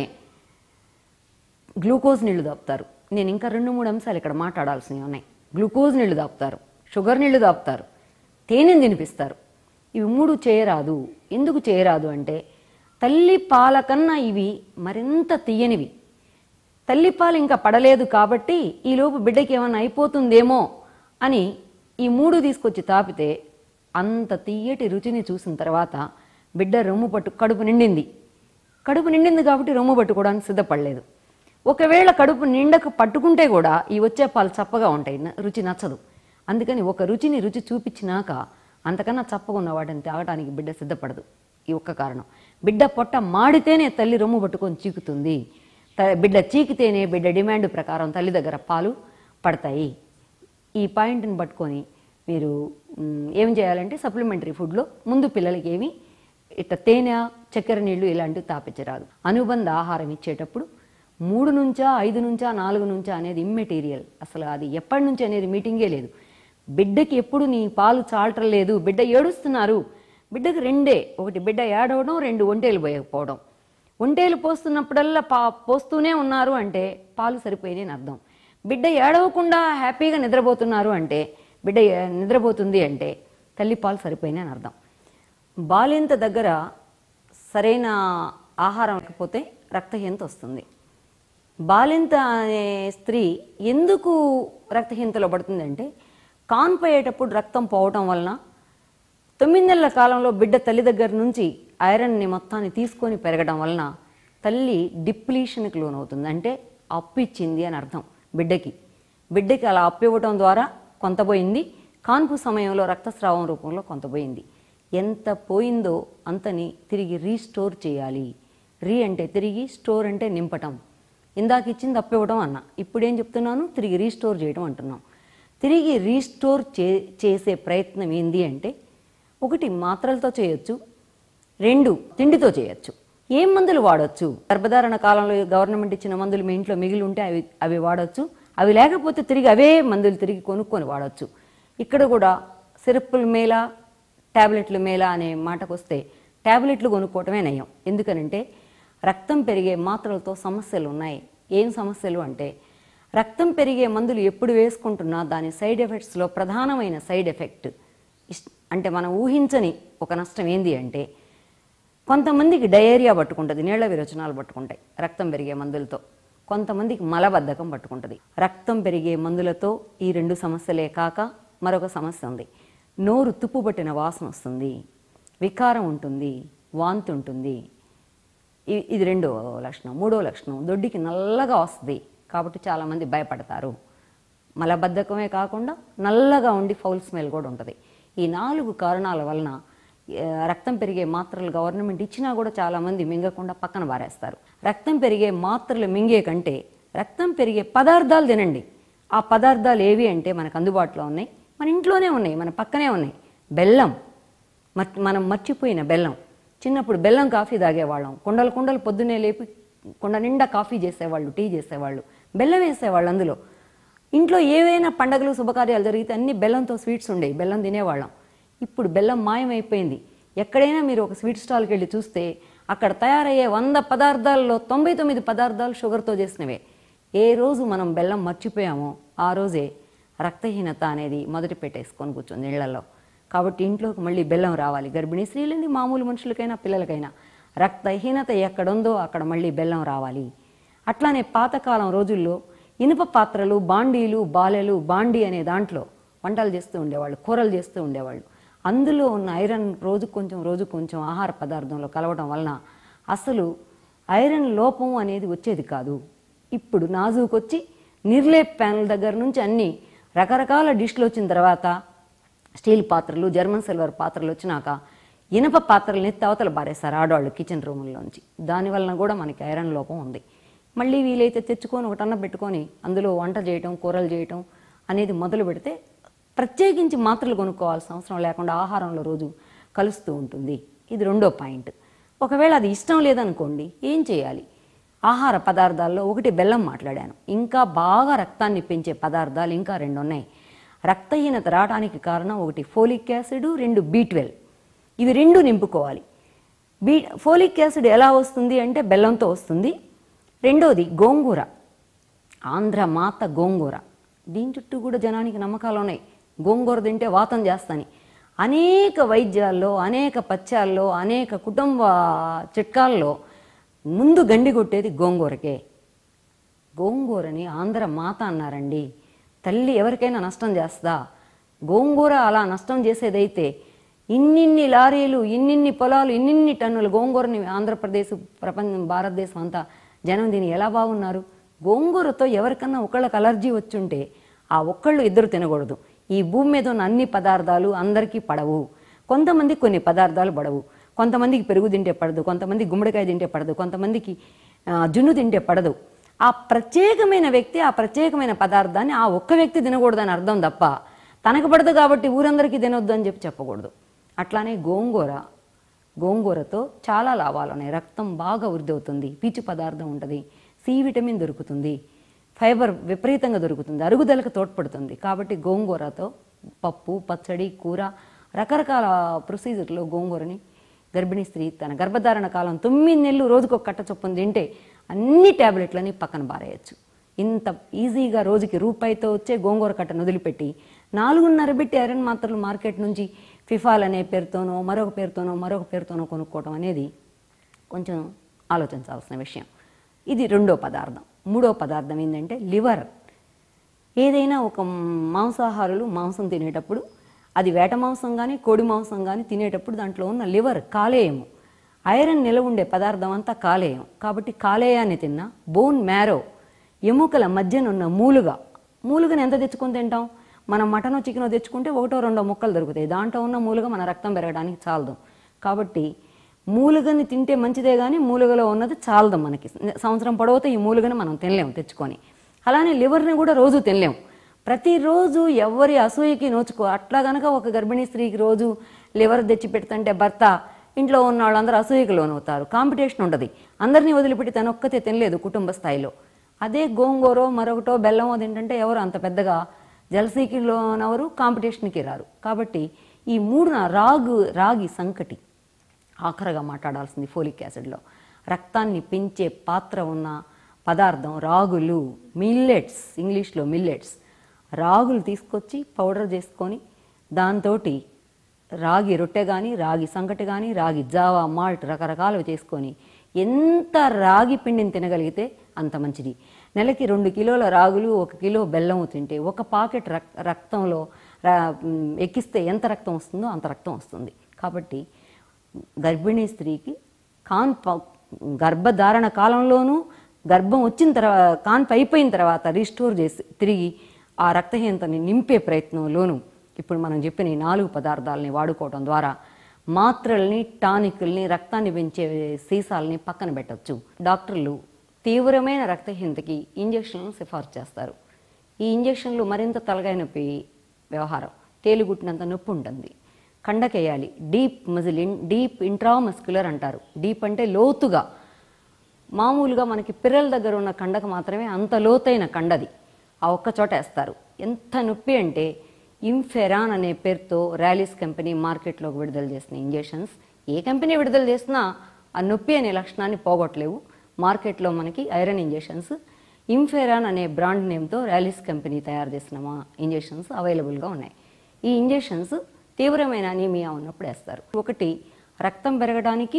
గ్లూకోజ్ నీళ్లు దాపుతారు నేను ఇంకా రెండు మూడు అంశాలు ఇక్కడ మాట్లాడాల్సినవి ఉన్నాయి గ్లూకోజ్ నీళ్లు దాపుతారు షుగర్ నీళ్లు దాపుతారు తేనెని తినిపిస్తారు ఇవి మూడు చేయరాదు ఎందుకు చేయరాదు అంటే తల్లి పాల కన్నా ఇవి మరింత తీయనివి తల్లిపాలు ఇంకా పడలేదు కాబట్టి ఈలోపు బిడ్డకి ఏమైనా అయిపోతుందేమో అని ఈ మూడు తీసుకొచ్చి తాపితే అంత తీయటి రుచిని చూసిన తర్వాత బిడ్డ రొమ్ము పట్టు కడుపు నిండింది కడుపు నిండింది కాబట్టి రొమ్ము పట్టుకోవడానికి సిద్ధపడలేదు ఒకవేళ కడుపు నిండక పట్టుకుంటే కూడా ఈ వచ్చే పాలు చప్పగా ఉంటాయి న- రుచి నచ్చదు అందుకని ఒక రుచిని రుచి చూపించినాక అంతకన్నా చప్పగా ఉన్న వాటిని తాగడానికి బిడ్డ సిద్ధపడదు ఈ ఒక్క కారణం బిడ్డ పొట్ట మాడితేనే తల్లి రొమ్ము పట్టుకొని చీకుతుంది త- బిడ్డ చీకితేనే బిడ్డ డిమాండ్ ప్రకారం తల్లి దగ్గర పాలు పడతాయి ఈ పాయింట్ని పట్టుకొని మీరు మ్, ఏం చేయాలంటే సప్లిమెంటరీ ఫుడ్లో ముందు పిల్లలకి ఏమి ఇట్లా తేనె చక్కెర నీళ్లు ఇలాంటివి తాపించరాదు అనుబంధ ఆహారం ఇచ్చేటప్పుడు మూడు నుంచా ఐదు నుంచా నాలుగు నుంచా అనేది ఇమ్మెటీరియల్ అసలు అది ఎప్పటి నుంచి అనేది మీటింగే లేదు బిడ్డకి ఎప్పుడు నీ పాలు చాలటం లేదు బిడ్డ ఏడుస్తున్నారు బిడ్డకి రెండే ఒకటి బిడ్డ ఏడవడం రెండు ఒంటేలు పోయకపోవడం ఒంటేలు పోస్తున్నప్పుడల్లా పా పోస్తూనే ఉన్నారు అంటే పాలు సరిపోయినాయి అని అర్థం బిడ్డ ఏడవకుండా హ్యాపీగా నిద్రపోతున్నారు అంటే బిడ్డ ఏ- నిద్రపోతుంది అంటే తల్లి పాలు సరిపోయినాయి అని అర్థం బాలింత దగ్గర సరైన ఆహారం లేకపోతే రక్తహీనత వస్తుంది బాలింత అనే స్త్రీ ఎందుకు రక్తహీనతలో పడుతుందంటే కాన్పోయేటప్పుడు రక్తం పోవటం వలన తొమ్మిది నెలల కాలంలో బిడ్డ తల్లి దగ్గర నుంచి ఐరన్ని మొత్తాన్ని తీసుకొని పెరగడం వలన తల్లి డిప్లీషన్కి లోనవుతుంది అంటే అప్పు ఇచ్చింది అని అర్థం బిడ్డకి బిడ్డకి అలా అప్పు ఇవ్వటం ద్వారా కొంత పోయింది కాన్పు సమయంలో రక్తస్రావం రూపంలో కొంత పోయింది ఎంత పోయిందో అంతని తిరిగి రీస్టోర్ చేయాలి రీ అంటే తిరిగి స్టోర్ అంటే నింపటం ఇందాక ఇచ్చింది అప్పు ఇవ్వడం అన్న ఇప్పుడు ఏం చెప్తున్నాను తిరిగి రీస్టోర్ చేయడం అంటున్నాం తిరిగి రీస్టోర్ చే చేసే ప్రయత్నం ఏంది అంటే ఒకటి మాత్రలతో చేయొచ్చు రెండు తిండితో చేయొచ్చు ఏం మందులు వాడొచ్చు గర్భధారణ కాలంలో గవర్నమెంట్ ఇచ్చిన మందులు మీ ఇంట్లో మిగిలి ఉంటే అవి అవి వాడొచ్చు అవి లేకపోతే తిరిగి అవే మందులు తిరిగి కొనుక్కొని వాడొచ్చు ఇక్కడ కూడా సిరప్పుల మేళ ట్యాబ్లెట్లు మేళ అనే మాటకు వస్తే ట్యాబ్లెట్లు కొనుక్కోవటమే నయం ఎందుకనంటే రక్తం పెరిగే మాత్రలతో సమస్యలు ఉన్నాయి ఏం సమస్యలు అంటే రక్తం పెరిగే మందులు ఎప్పుడు వేసుకుంటున్నా దాని సైడ్ ఎఫెక్ట్స్లో ప్రధానమైన సైడ్ ఎఫెక్ట్ ఇస్- అంటే మనం ఊహించని ఒక నష్టం ఏంది అంటే కొంతమందికి డయేరియా పట్టుకుంటుంది నీళ్ల విరోచనాలు పట్టుకుంటాయి రక్తం పెరిగే మందులతో కొంతమందికి మలబద్ధకం పట్టుకుంటుంది రక్తం పెరిగే మందులతో ఈ రెండు సమస్యలే కాక మరొక సమస్య ఉంది నోరు తుప్పు పట్టిన వాసన వస్తుంది వికారం ఉంటుంది వాంతి ఉంటుంది ఇ- ఇది రెండో లక్షణం మూడో లక్షణం దొడ్డికి నల్లగా వస్తుంది కాబట్టి చాలామంది భయపడతారు మలబద్ధకమే కాకుండా నల్లగా ఉండి ఫౌల్ స్మెల్ కూడా ఉంటుంది ఈ నాలుగు కారణాల వలన ఆ, రక్తం పెరిగే మాత్రలు గవర్నమెంట్ ఇచ్చినా కూడా చాలామంది మింగకుండా పక్కన పారేస్తారు రక్తం పెరిగే మాత్రలు మింగే కంటే రక్తం పెరిగే పదార్థాలు తినండి ఆ పదార్థాలు ఏవి అంటే మనకు అందుబాటులో ఉన్నాయి మన ఇంట్లోనే ఉన్నాయి మన పక్కనే ఉన్నాయి బెల్లం మర్ మనం మర్చిపోయిన బెల్లం చిన్నప్పుడు బెల్లం కాఫీ తాగేవాళ్ళం కుండలు కుండలు పొద్దున్నే లేపి కుండ నిండా కాఫీ చేసేవాళ్ళు టీ చేసేవాళ్ళు బెల్లం వేసేవాళ్ళు అందులో ఇంట్లో ఏవైనా పండగలు శుభకార్యాలు జరిగితే అన్ని బెల్లంతో స్వీట్స్ ఉండేవి బెల్లం తినేవాళ్ళం ఇప్పుడు బెల్లం మాయమైపోయింది ఎక్కడైనా మీరు ఒక స్వీట్ స్టాల్కి వెళ్ళి చూస్తే అక్కడ తయారయ్యే వంద పదార్థాల్లో తొంభై తొమ్మిది పదార్థాలు షుగర్తో చేసినవే ఏ రోజు మనం బెల్లం మర్చిపోయామో ఆ రోజే రక్తహీనత అనేది మొదటి పెట్టేసుకొని కూర్చుంది ఇళ్లలో కాబట్టి ఇంట్లోకి మళ్ళీ బెల్లం రావాలి గర్భిణీ స్త్రీలని మామూలు మనుషులకైనా పిల్లలకైనా రక్తహీనత ఎక్కడుందో అక్కడ మళ్ళీ బెల్లం రావాలి అట్లానే పాతకాలం రోజుల్లో ఇనుప పాత్రలు బాండీలు బాలెలు బాండీ అనే దాంట్లో వంటలు చేస్తూ ఉండేవాళ్ళు కూరలు చేస్తూ ఉండేవాళ్ళు అందులో ఉన్న ఐరన్ రోజు కొంచెం రోజు కొంచెం ఆహార పదార్థంలో కలవడం వలన అసలు ఐరన్ లోపం అనేది వచ్చేది కాదు ఇప్పుడు నాజుకొచ్చి నిర్లేప్ ప్యానల్ దగ్గర నుంచి అన్ని రకరకాల డిష్లు వచ్చిన తర్వాత స్టీల్ పాత్రలు జర్మన్ సిల్వర్ పాత్రలు వచ్చినాక ఇనప పాత్రలని అవతల పారేస్తారు ఆడవాళ్ళు కిచెన్ రూముల్లోంచి దానివలన కూడా మనకి ఐరన్ లోపం ఉంది మళ్ళీ వీలైతే తెచ్చుకొని ఒకటన్న పెట్టుకొని అందులో వంట చేయటం కూరలు చేయటం అనేది మొదలు పెడితే ప్రత్యేకించి మాత్రలు కొనుక్కోవాల్సిన అవసరం లేకుండా ఆహారంలో రోజు కలుస్తూ ఉంటుంది ఇది రెండో పాయింట్ ఒకవేళ అది ఇష్టం లేదనుకోండి ఏం చేయాలి ఆహార పదార్థాల్లో ఒకటి బెల్లం మాట్లాడాను ఇంకా బాగా రక్తాన్ని పెంచే పదార్థాలు ఇంకా రెండు ఉన్నాయి రక్తహీనత రావడానికి కారణం ఒకటి ఫోలిక్ యాసిడ్ రెండు బీ ఇవి రెండు నింపుకోవాలి బీ ఫోలిక్ యాసిడ్ ఎలా వస్తుంది అంటే బెల్లంతో వస్తుంది రెండోది గోంగూర ఆంధ్ర మాత గోంగూర దీని చుట్టూ కూడా జనానికి నమ్మకాలు ఉన్నాయి గోంగూర తింటే వాతం చేస్తాని అనేక వైద్యాల్లో అనేక పథ్యాల్లో అనేక కుటుంబ చిట్కాల్లో ముందు గండి కొట్టేది గోంగూరకే గోంగూరని ఆంధ్ర మాత అన్నారండి తల్లి ఎవరికైనా నష్టం చేస్తా గోంగూర అలా నష్టం చేసేదైతే ఇన్నిన్ని లారీలు ఇన్నిన్ని పొలాలు ఇన్నిన్ని టన్నుల గోంగూరని ఆంధ్రప్రదేశ్ ప్రపంచం భారతదేశం అంతా జనం దీన్ని ఎలా బాగున్నారు గోంగూరతో ఎవరికన్నా ఒకళ్ళకి అలర్జీ వచ్చుంటే ఆ ఒక్కళ్ళు ఇద్దరు తినకూడదు ఈ భూమి మీద ఉన్న అన్ని పదార్థాలు అందరికీ పడవు కొంతమంది కొన్ని పదార్థాలు పడవు కొంతమందికి పెరుగు తింటే పడదు కొంతమంది గుమ్మడికాయ తింటే పడదు కొంతమందికి ఆ, జున్ను తింటే పడదు ఆ ప్రత్యేకమైన వ్యక్తి ఆ ప్రత్యేకమైన పదార్థాన్ని ఆ ఒక్క వ్యక్తి తినకూడదని అర్థం తప్ప తనకు పడదు కాబట్టి ఊరందరికీ తినొద్దు అని చెప్పి చెప్పకూడదు అట్లానే గోంగూర గోంగూరతో చాలా లాభాలు ఉన్నాయి రక్తం బాగా వృద్ధి అవుతుంది పీచు పదార్థం ఉంటుంది సి విటమిన్ దొరుకుతుంది ఫైబర్ విపరీతంగా దొరుకుతుంది అరుగుదలకు తోడ్పడుతుంది కాబట్టి గోంగూరతో పప్పు పచ్చడి కూర రకరకాల ప్రొసీజర్లో గోంగూరని గర్భిణీ స్త్రీ తన గర్భధారణ కాలం తొమ్మిది నెలలు రోజుకొక కట్ట చొప్పున తింటే అన్ని ట్యాబ్లెట్లని పక్కన పారేయచ్చు ఇంత ఈజీగా రోజుకి రూపాయితో వచ్చే గోంగూర కట్టను వదిలిపెట్టి నాలుగున్నర పెట్టి ఐరన్ మాత్రలు మార్కెట్ నుంచి ఫిఫాల్ అనే పేరుతోనో మరొక పేరుతోనో మరొక పేరుతోనో కొనుక్కోవడం అనేది కొంచెం ఆలోచించాల్సిన విషయం ఇది రెండో పదార్థం మూడో పదార్థం ఏంటంటే లివర్ ఏదైనా ఒక మాంసాహారులు మాంసం తినేటప్పుడు అది వేట మాంసం కానీ కోడి మాంసం కానీ తినేటప్పుడు దాంట్లో ఉన్న లివర్ కాలేయము ఐరన్ నిలవ ఉండే పదార్థం అంతా కాలేయం కాబట్టి కాలేయాన్ని తిన్నా బోన్ మ్యారో ఎముకల మధ్యనున్న మూలుగా మూలుగని ఎంత తెచ్చుకొని తింటాం మనం మటనో చికెనో తెచ్చుకుంటే ఒకటో రెండో ముక్కలు దొరుకుతాయి దాంట్లో ఉన్న మూలుగ మన రక్తం పెరగడానికి చాలదు కాబట్టి మూలుగని తింటే మంచిదే కానీ మూలుగలో ఉన్నది చాలదు మనకి సంవత్సరం పొడవుతో ఈ మూలుగని మనం తినలేము తెచ్చుకొని అలానే లివర్ని కూడా రోజు తినలేము ప్రతిరోజు ఎవరి అసూయకి నోచుకో అట్లా గనక ఒక గర్భిణీ స్త్రీకి రోజు లివర్ తెచ్చి పెడుతుంటే భర్త ఇంట్లో ఉన్న వాళ్ళందరూ అసూయకు లోనవుతారు కాంపిటీషన్ ఉండదు అందరినీ వదిలిపెట్టి తను ఒక్కతే తినలేదు కుటుంబ స్థాయిలో అదే గోంగూరో మరొకటో బెల్లమో తింటుంటే ఎవరు అంత పెద్దగా జలసీకి లోనవరు కాంపిటీషన్కి రారు కాబట్టి ఈ మూడున రాగు రాగి సంకటి ఆఖరగా మాట్లాడాల్సింది ఫోలిక్ యాసిడ్లో రక్తాన్ని పెంచే పాత్ర ఉన్న పదార్థం రాగులు మిల్లెట్స్ ఇంగ్లీష్లో మిల్లెట్స్ రాగులు తీసుకొచ్చి పౌడర్ చేసుకొని దాంతోటి రాగి రొట్టె కానీ రాగి సంకటి కానీ రాగి జావా మాల్ట్ రకరకాలు చేసుకొని ఎంత రాగి పిండిని తినగలిగితే అంత మంచిది నెలకి రెండు కిలోల రాగులు ఒక కిలో బెల్లం తింటే ఒక పాకెట్ రక్ రక్తంలో రా- మ్, ఎక్కిస్తే ఎంత రక్తం వస్తుందో అంత రక్తం వస్తుంది కాబట్టి గర్భిణీ స్త్రీకి కాన్ ప- గర్భధారణ కాలంలోనూ గర్భం వచ్చిన తర్వాత కాన్పు అయిపోయిన తర్వాత రిస్టోర్ చేసి తిరిగి ఆ రక్తహీనతని నింపే ప్రయత్నంలోనూ ఇప్పుడు మనం చెప్పిన ఈ నాలుగు పదార్థాలని వాడుకోవడం ద్వారా మాత్రల్ని టానిక్ల్ని రక్తాన్ని పెంచే సీసాలని పక్కన పెట్టొచ్చు డాక్టర్లు తీవ్రమైన రక్తహీనతకి ఇంజెక్షన్లు సిఫార్సు చేస్తారు ఈ ఇంజెక్షన్లు మరింత తలకాయ నొప్పి వ్యవహారం తేలిగుట్టినంత నొప్పి ఉంటుంది కండకేయాలి డీప్ మజిలిన్ డీప్ ఇంట్రామస్క్యులర్ అంటారు డీప్ అంటే లోతుగా మామూలుగా మనకి పిర్రల దగ్గర ఉన్న కండకు మాత్రమే అంత లోతైన కండది ఆ ఒక్క చోట వేస్తారు ఎంత నొప్పి అంటే ఇంఫెరాన్ అనే పేరుతో ర్యాలీస్ కంపెనీ మార్కెట్లోకి విడుదల చేసిన ఇంజెక్షన్స్ ఏ కంపెనీ విడుదల చేసినా ఆ నొప్పి అనే లక్షణాన్ని పోగొట్టలేవు మార్కెట్లో మనకి ఐరన్ ఇంజెక్షన్స్ ఇంఫెరాన్ అనే బ్రాండ్ నేమ్తో ర్యాలీస్ కంపెనీ తయారు చేసిన మా ఇంజెక్షన్స్ అవైలబుల్గా ఉన్నాయి ఈ ఇంజెక్షన్స్ తీవ్రమైన అనీమియా ఉన్నప్పుడు వేస్తారు ఒకటి రక్తం పెరగడానికి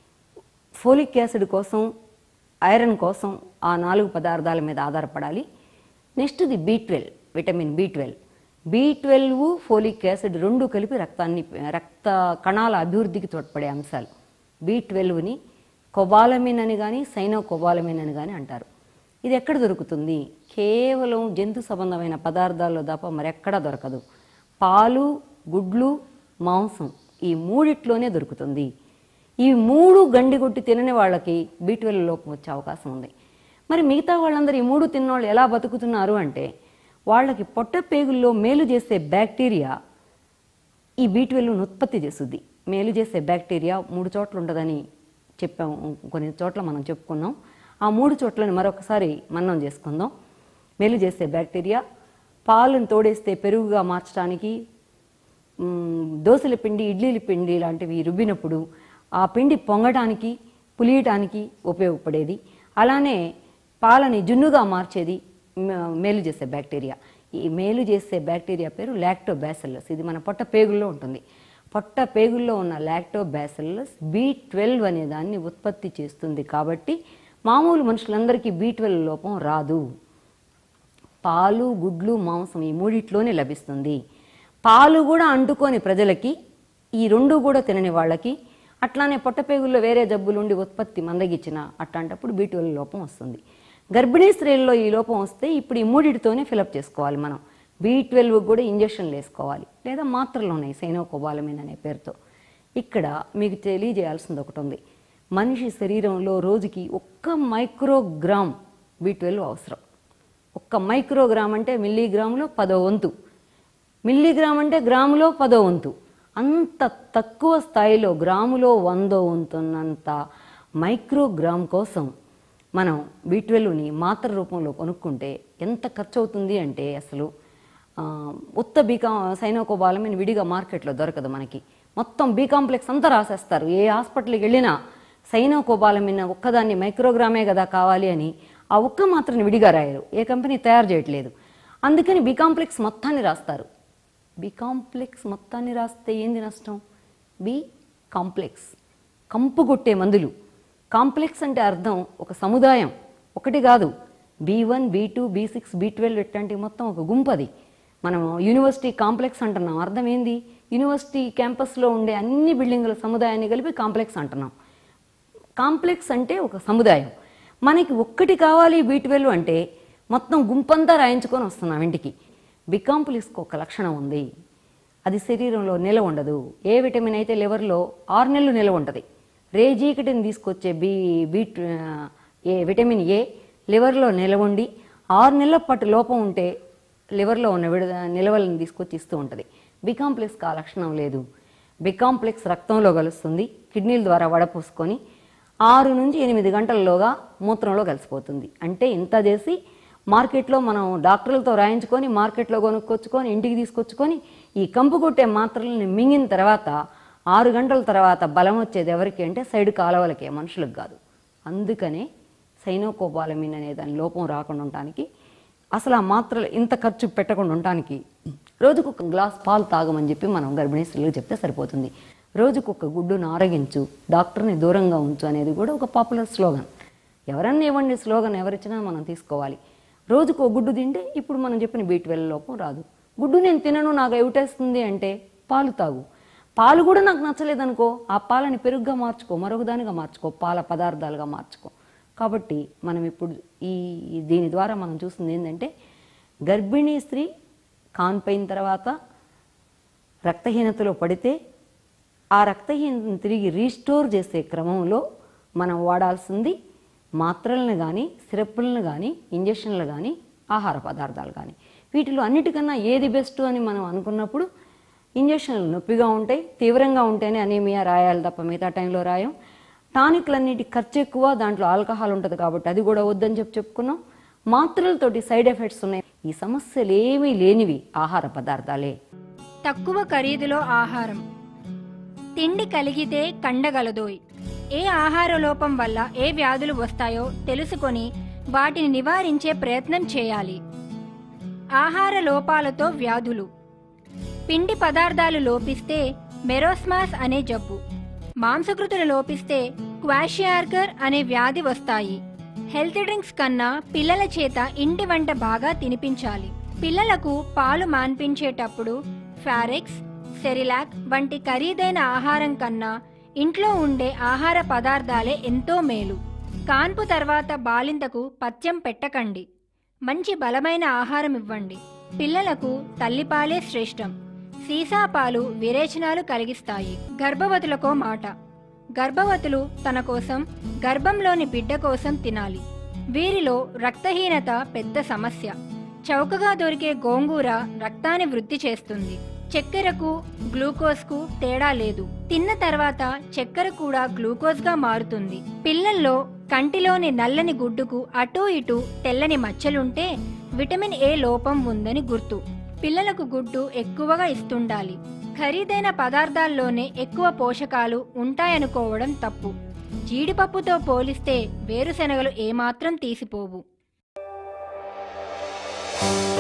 ఫోలిక్ యాసిడ్ కోసం ఐరన్ కోసం ఆ నాలుగు పదార్థాల మీద ఆధారపడాలి నెక్స్ట్ది B twelve vitamin B twelve B twelve folic acid రెండు కలిపి రక్తాన్ని రక్త కణాల అభివృద్ధికి తోడ్పడే అంశాలు బీ ట్వెల్వ్ని కొబాలమిన్ అని కానీ సైనో కొబాలమిన్ అని కానీ అంటారు ఇది ఎక్కడ దొరుకుతుంది కేవలం జంతు సంబంధమైన పదార్థాల్లో తప్ప మరెక్కడా దొరకదు పాలు గుడ్లు మాంసం ఈ మూడిట్లోనే దొరుకుతుంది ఈ మూడు గండి కొట్టి తినని వాళ్ళకి బీట్వెల్ లోపం వచ్చే అవకాశం ఉంది మరి మిగతా వాళ్ళందరూ ఈ మూడు తిన్నోళ్ళు ఎలా బతుకుతున్నారు అంటే వాళ్ళకి పొట్ట పేగుల్లో మేలు చేసే బ్యాక్టీరియా ఈ బీ ట్వెల్వ్ను ఉత్పత్తి చేస్తుంది మేలు చేసే బ్యాక్టీరియా మూడు చోట్ల ఉండదని చెప్పాము కొన్ని చోట్ల మనం చెప్పుకున్నాం ఆ మూడు చోట్లను మరొకసారి మన్నం చేసుకుందాం మేలు చేసే బ్యాక్టీరియా పాలను తోడేస్తే పెరుగుగా మార్చడానికి మ్, దోసల పిండి ఇడ్లీల పిండి లాంటివి రుబ్బినప్పుడు ఆ పిండి పొంగడానికి పులియటానికి ఉపయోగపడేది అలానే పాలని జున్నుగా మార్చేది మ- మేలు చేసే బ్యాక్టీరియా ఈ మేలు చేసే బ్యాక్టీరియా పేరు లాక్టోబాసిల్లస్ ఇది మన పొట్ట పేగుల్లో ఉంటుంది పొట్ట పేగుల్లో ఉన్న లాక్టోబాసిల్లస్ బి ట్వెల్వ్ అనే దాన్ని ఉత్పత్తి చేస్తుంది కాబట్టి మామూలు మనుషులందరికీ బి ట్వెల్వ్ లోపం రాదు పాలు గుడ్లు మాంసం ఈ మూడిట్లోనే లభిస్తుంది పాలు కూడా అంటుకొని ప్రజలకి ఈ రెండు కూడా తినని వాళ్ళకి అట్లానే పొట్టపేగుల్లో వేరే జబ్బులుండి ఉత్పత్తి మందగిచ్చిన అట్లాంటప్పుడు బీటువల్ లోపం వస్తుంది గర్భిణీ స్త్రీల్లో ఈ లోపం వస్తే ఇప్పుడు ఈ మూడిటితోనే ఫిలప్ చేసుకోవాలి మనం బీ ట్వెల్వ్ కూడా ఇంజక్షన్లు వేసుకోవాలి లేదా మాత్రలు ఉన్నాయి సైనోకోబాలమిన్ అనే పేరుతో ఇక్కడ మీకు తెలియజేయాల్సింది ఒకటి ఉంది మనిషి శరీరంలో రోజుకి ఒక్క మైక్రోగ్రామ్ బీ ట్వెల్వ్ అవసరం ఒక్క మైక్రోగ్రామ్ అంటే మిల్లీగ్రాములో పదో వంతు మిల్లీగ్రామ్ అంటే గ్రాములో పదో వంతు అంత తక్కువ స్థాయిలో గ్రాములో వందో వంతున్నంత మైక్రోగ్రామ్ కోసం మనం బీ ట్వెల్వ్ని మాత్ర రూపంలో కొనుక్కుంటే ఎంత ఖర్చు అవుతుంది అంటే అసలు ఆ, ఉత్త బీకా సైనోకోబాలమిన్ విడిగా మార్కెట్లో దొరకదు మనకి మొత్తం బీ కాంప్లెక్స్ అంతా రాసేస్తారు ఏ హాస్పిటల్కి వెళ్ళినా సైనోకోబాలమిన్ ఒక్కదాన్ని మైక్రోగ్రామే కదా కావాలి అని ఆ ఒక్క మాత్రని విడిగా రాయరు ఏ కంపెనీ తయారు చేయట్లేదు అందుకని బీ కాంప్లెక్స్ మొత్తాన్ని రాస్తారు బి కాంప్లెక్స్ మొత్తాన్ని రాస్తే ఏంది నష్టం బి కాంప్లెక్స్ కంపు కొట్టే మందులు కాంప్లెక్స్ అంటే అర్థం ఒక సముదాయం ఒకటి కాదు B one B two B six B twelve ఇట్లాంటి మొత్తం ఒక గుంపది మనం యూనివర్సిటీ కాంప్లెక్స్ అంటున్నాం అర్థం ఏంది యూనివర్సిటీ క్యాంపస్లో ఉండే అన్ని బిల్డింగుల సముదాయాన్ని కలిపి కాంప్లెక్స్ అంటున్నాం కాంప్లెక్స్ అంటే ఒక సముదాయం మనకి ఒక్కటి కావాలి బీ ట్వెల్వ్ అంటే మొత్తం గుంపంతా రాయించుకొని వస్తున్నాం ఇంటికి బి కాంప్లెక్స్కి ఒక లక్షణం ఉంది అది శరీరంలో నిలవ ఉండదు ఏ విటమిన్ అయితే లివర్లో ఆరు నెలలు నిలవ ఉంటుంది రేజీకటిని తీసుకొచ్చే B B A vitamin A లివర్లో నిలవ ఉండి ఆరు నెలల పాటు లోపం ఉంటే లివర్లో ఉన్న విడ నిలవలను తీసుకొచ్చి ఇస్తూ ఉంటుంది బి కాంప్లెక్స్కి ఆ లక్షణం లేదు బి కాంప్లెక్స్ రక్తంలో కలుస్తుంది కిడ్నీల ద్వారా వడపోసుకొని ఆరు నుంచి ఎనిమిది గంటల్లోగా మూత్రంలో కలిసిపోతుంది అంటే ఇంత చేసి మార్కెట్లో మనం డాక్టర్లతో రాయించుకొని మార్కెట్లో కొనుక్కొచ్చుకొని ఇంటికి తీసుకొచ్చుకొని ఈ కంపు కొట్టే మాత్రలని మింగిన తర్వాత ఆరు గంటల తర్వాత బలం వచ్చేది ఎవరికి అంటే సైడ్ కాలవలకే మనుషులకు కాదు అందుకనే సైనోకోబాలమిన్ అనే దాని లోపం రాకుండా ఉండటానికి అసలు ఆ మాత్రలు ఇంత ఖర్చు పెట్టకుండా ఉండటానికి రోజుకు ఒక గ్లాస్ పాలు తాగమని చెప్పి మనం గర్భిణీ స్త్రీలకు చెప్తే సరిపోతుంది రోజుకు ఒక గుడ్డును ఆరగించు డాక్టర్ని దూరంగా ఉంచు అనేది కూడా ఒక పాపులర్ స్లోగన్ ఎవరన్నా ఇవ్వండి స్లోగన్ ఎవరిచ్చినా మనం తీసుకోవాలి రోజుకు ఒక గుడ్డు తింటే ఇప్పుడు మనం చెప్పిన బీ ట్వెల్వ్ లోపం రాదు గుడ్డు నేను తినను నాకు ఏమిటేస్తుంది అంటే పాలు తాగు పాలు కూడా నాకు నచ్చలేదనుకో ఆ పాలని పెరుగుగా మార్చుకో మరొకదానిగా మార్చుకో పాల పదార్థాలుగా మార్చుకో కాబట్టి మనం ఇప్పుడు ఈ దీని ద్వారా మనం చూస్తుంది ఏంటంటే గర్భిణీ స్త్రీ కాన్పైన తర్వాత రక్తహీనతలో పడితే ఆ రక్తహీనతను తిరిగి రీస్టోర్ చేసే క్రమంలో మనం వాడాల్సింది మాత్రలను కానీ సిరప్పులను కానీ ఇంజక్షన్లు కానీ ఆహార పదార్థాలు కానీ వీటిలో అన్నిటికన్నా ఏది బెస్ట్ అని మనం అనుకున్నప్పుడు ఇంజక్షన్లు నొప్పిగా ఉంటాయి తీవ్రంగా ఉంటేనే అనీమియా రాయాలి తప్ప మిగతా టైంలో రాయం టానిక్లన్నిటి ఖర్చు ఎక్కువ దాంట్లో ఆల్కహాల్ ఉంటుంది కాబట్టి అది కూడా వద్దని చెప్పి చెప్పుకున్నాం మాత్రలతోటి సైడ్ ఎఫెక్ట్స్ ఉన్నాయి ఈ సమస్యలు ఏమీ లేనివి ఆహార పదార్థాలే తక్కువ ఖరీదులో ఆహారం తిండి కలిగితే కండగలదోయ్ ఏ ఆహార లోపం వల్ల ఏ వ్యాధులు వస్తాయో తెలుసుకొని వాటిని నివారించే ప్రయత్నం చేయాలి ఆహార లోపాలతో వ్యాధులు పిండి పదార్థాలు లోపిస్తే మెరోస్మాస్ అనే జబ్బు మాంసకృతులు లోపిస్తే క్వాషియార్కర్ అనే వ్యాధి వస్తాయి హెల్త్ డ్రింక్స్ కన్నా పిల్లల చేత ఇంటి వంట బాగా తినిపించాలి పిల్లలకు పాలు మాన్పించేటప్పుడు ఫారెక్స్ సెరిలాక్ వంటి ఖరీదైన ఆహారం కన్నా ఇంట్లో ఉండే ఆహార పదార్థాలే ఎంతో మేలు కాన్పు తర్వాత బాలింతకు పథ్యం పెట్టకండి మంచి బలమైన ఆహారం ఇవ్వండి పిల్లలకు తల్లిపాలే శ్రేష్టం సీసా పాలు విరేచనాలు కలిగిస్తాయి గర్భవతులకో మాట గర్భవతులు తన కోసం గర్భంలోని బిడ్డ కోసం తినాలి వీరిలో రక్తహీనత పెద్ద సమస్య చౌకగా దొరికే గోంగూర రక్తాన్ని వృద్ధి చేస్తుంది చక్కెరకు గ్లూకోజ్కు తేడా లేదు తిన్న తర్వాత చక్కెర కూడా గ్లూకోజ్గా మారుతుంది పిల్లల్లో కంటిలోని నల్లని గుడ్డుకు అటూ ఇటూ తెల్లని మచ్చలుంటే విటమిన్ ఏ లోపం ఉందని గుర్తు పిల్లలకు గుడ్డు ఎక్కువగా ఇస్తుండాలి ఖరీదైన పదార్థాల్లోనే ఎక్కువ పోషకాలు ఉంటాయనుకోవడం తప్పు జీడిపప్పుతో పోలిస్తే వేరుశెనగలు ఏమాత్రం తీసిపోవు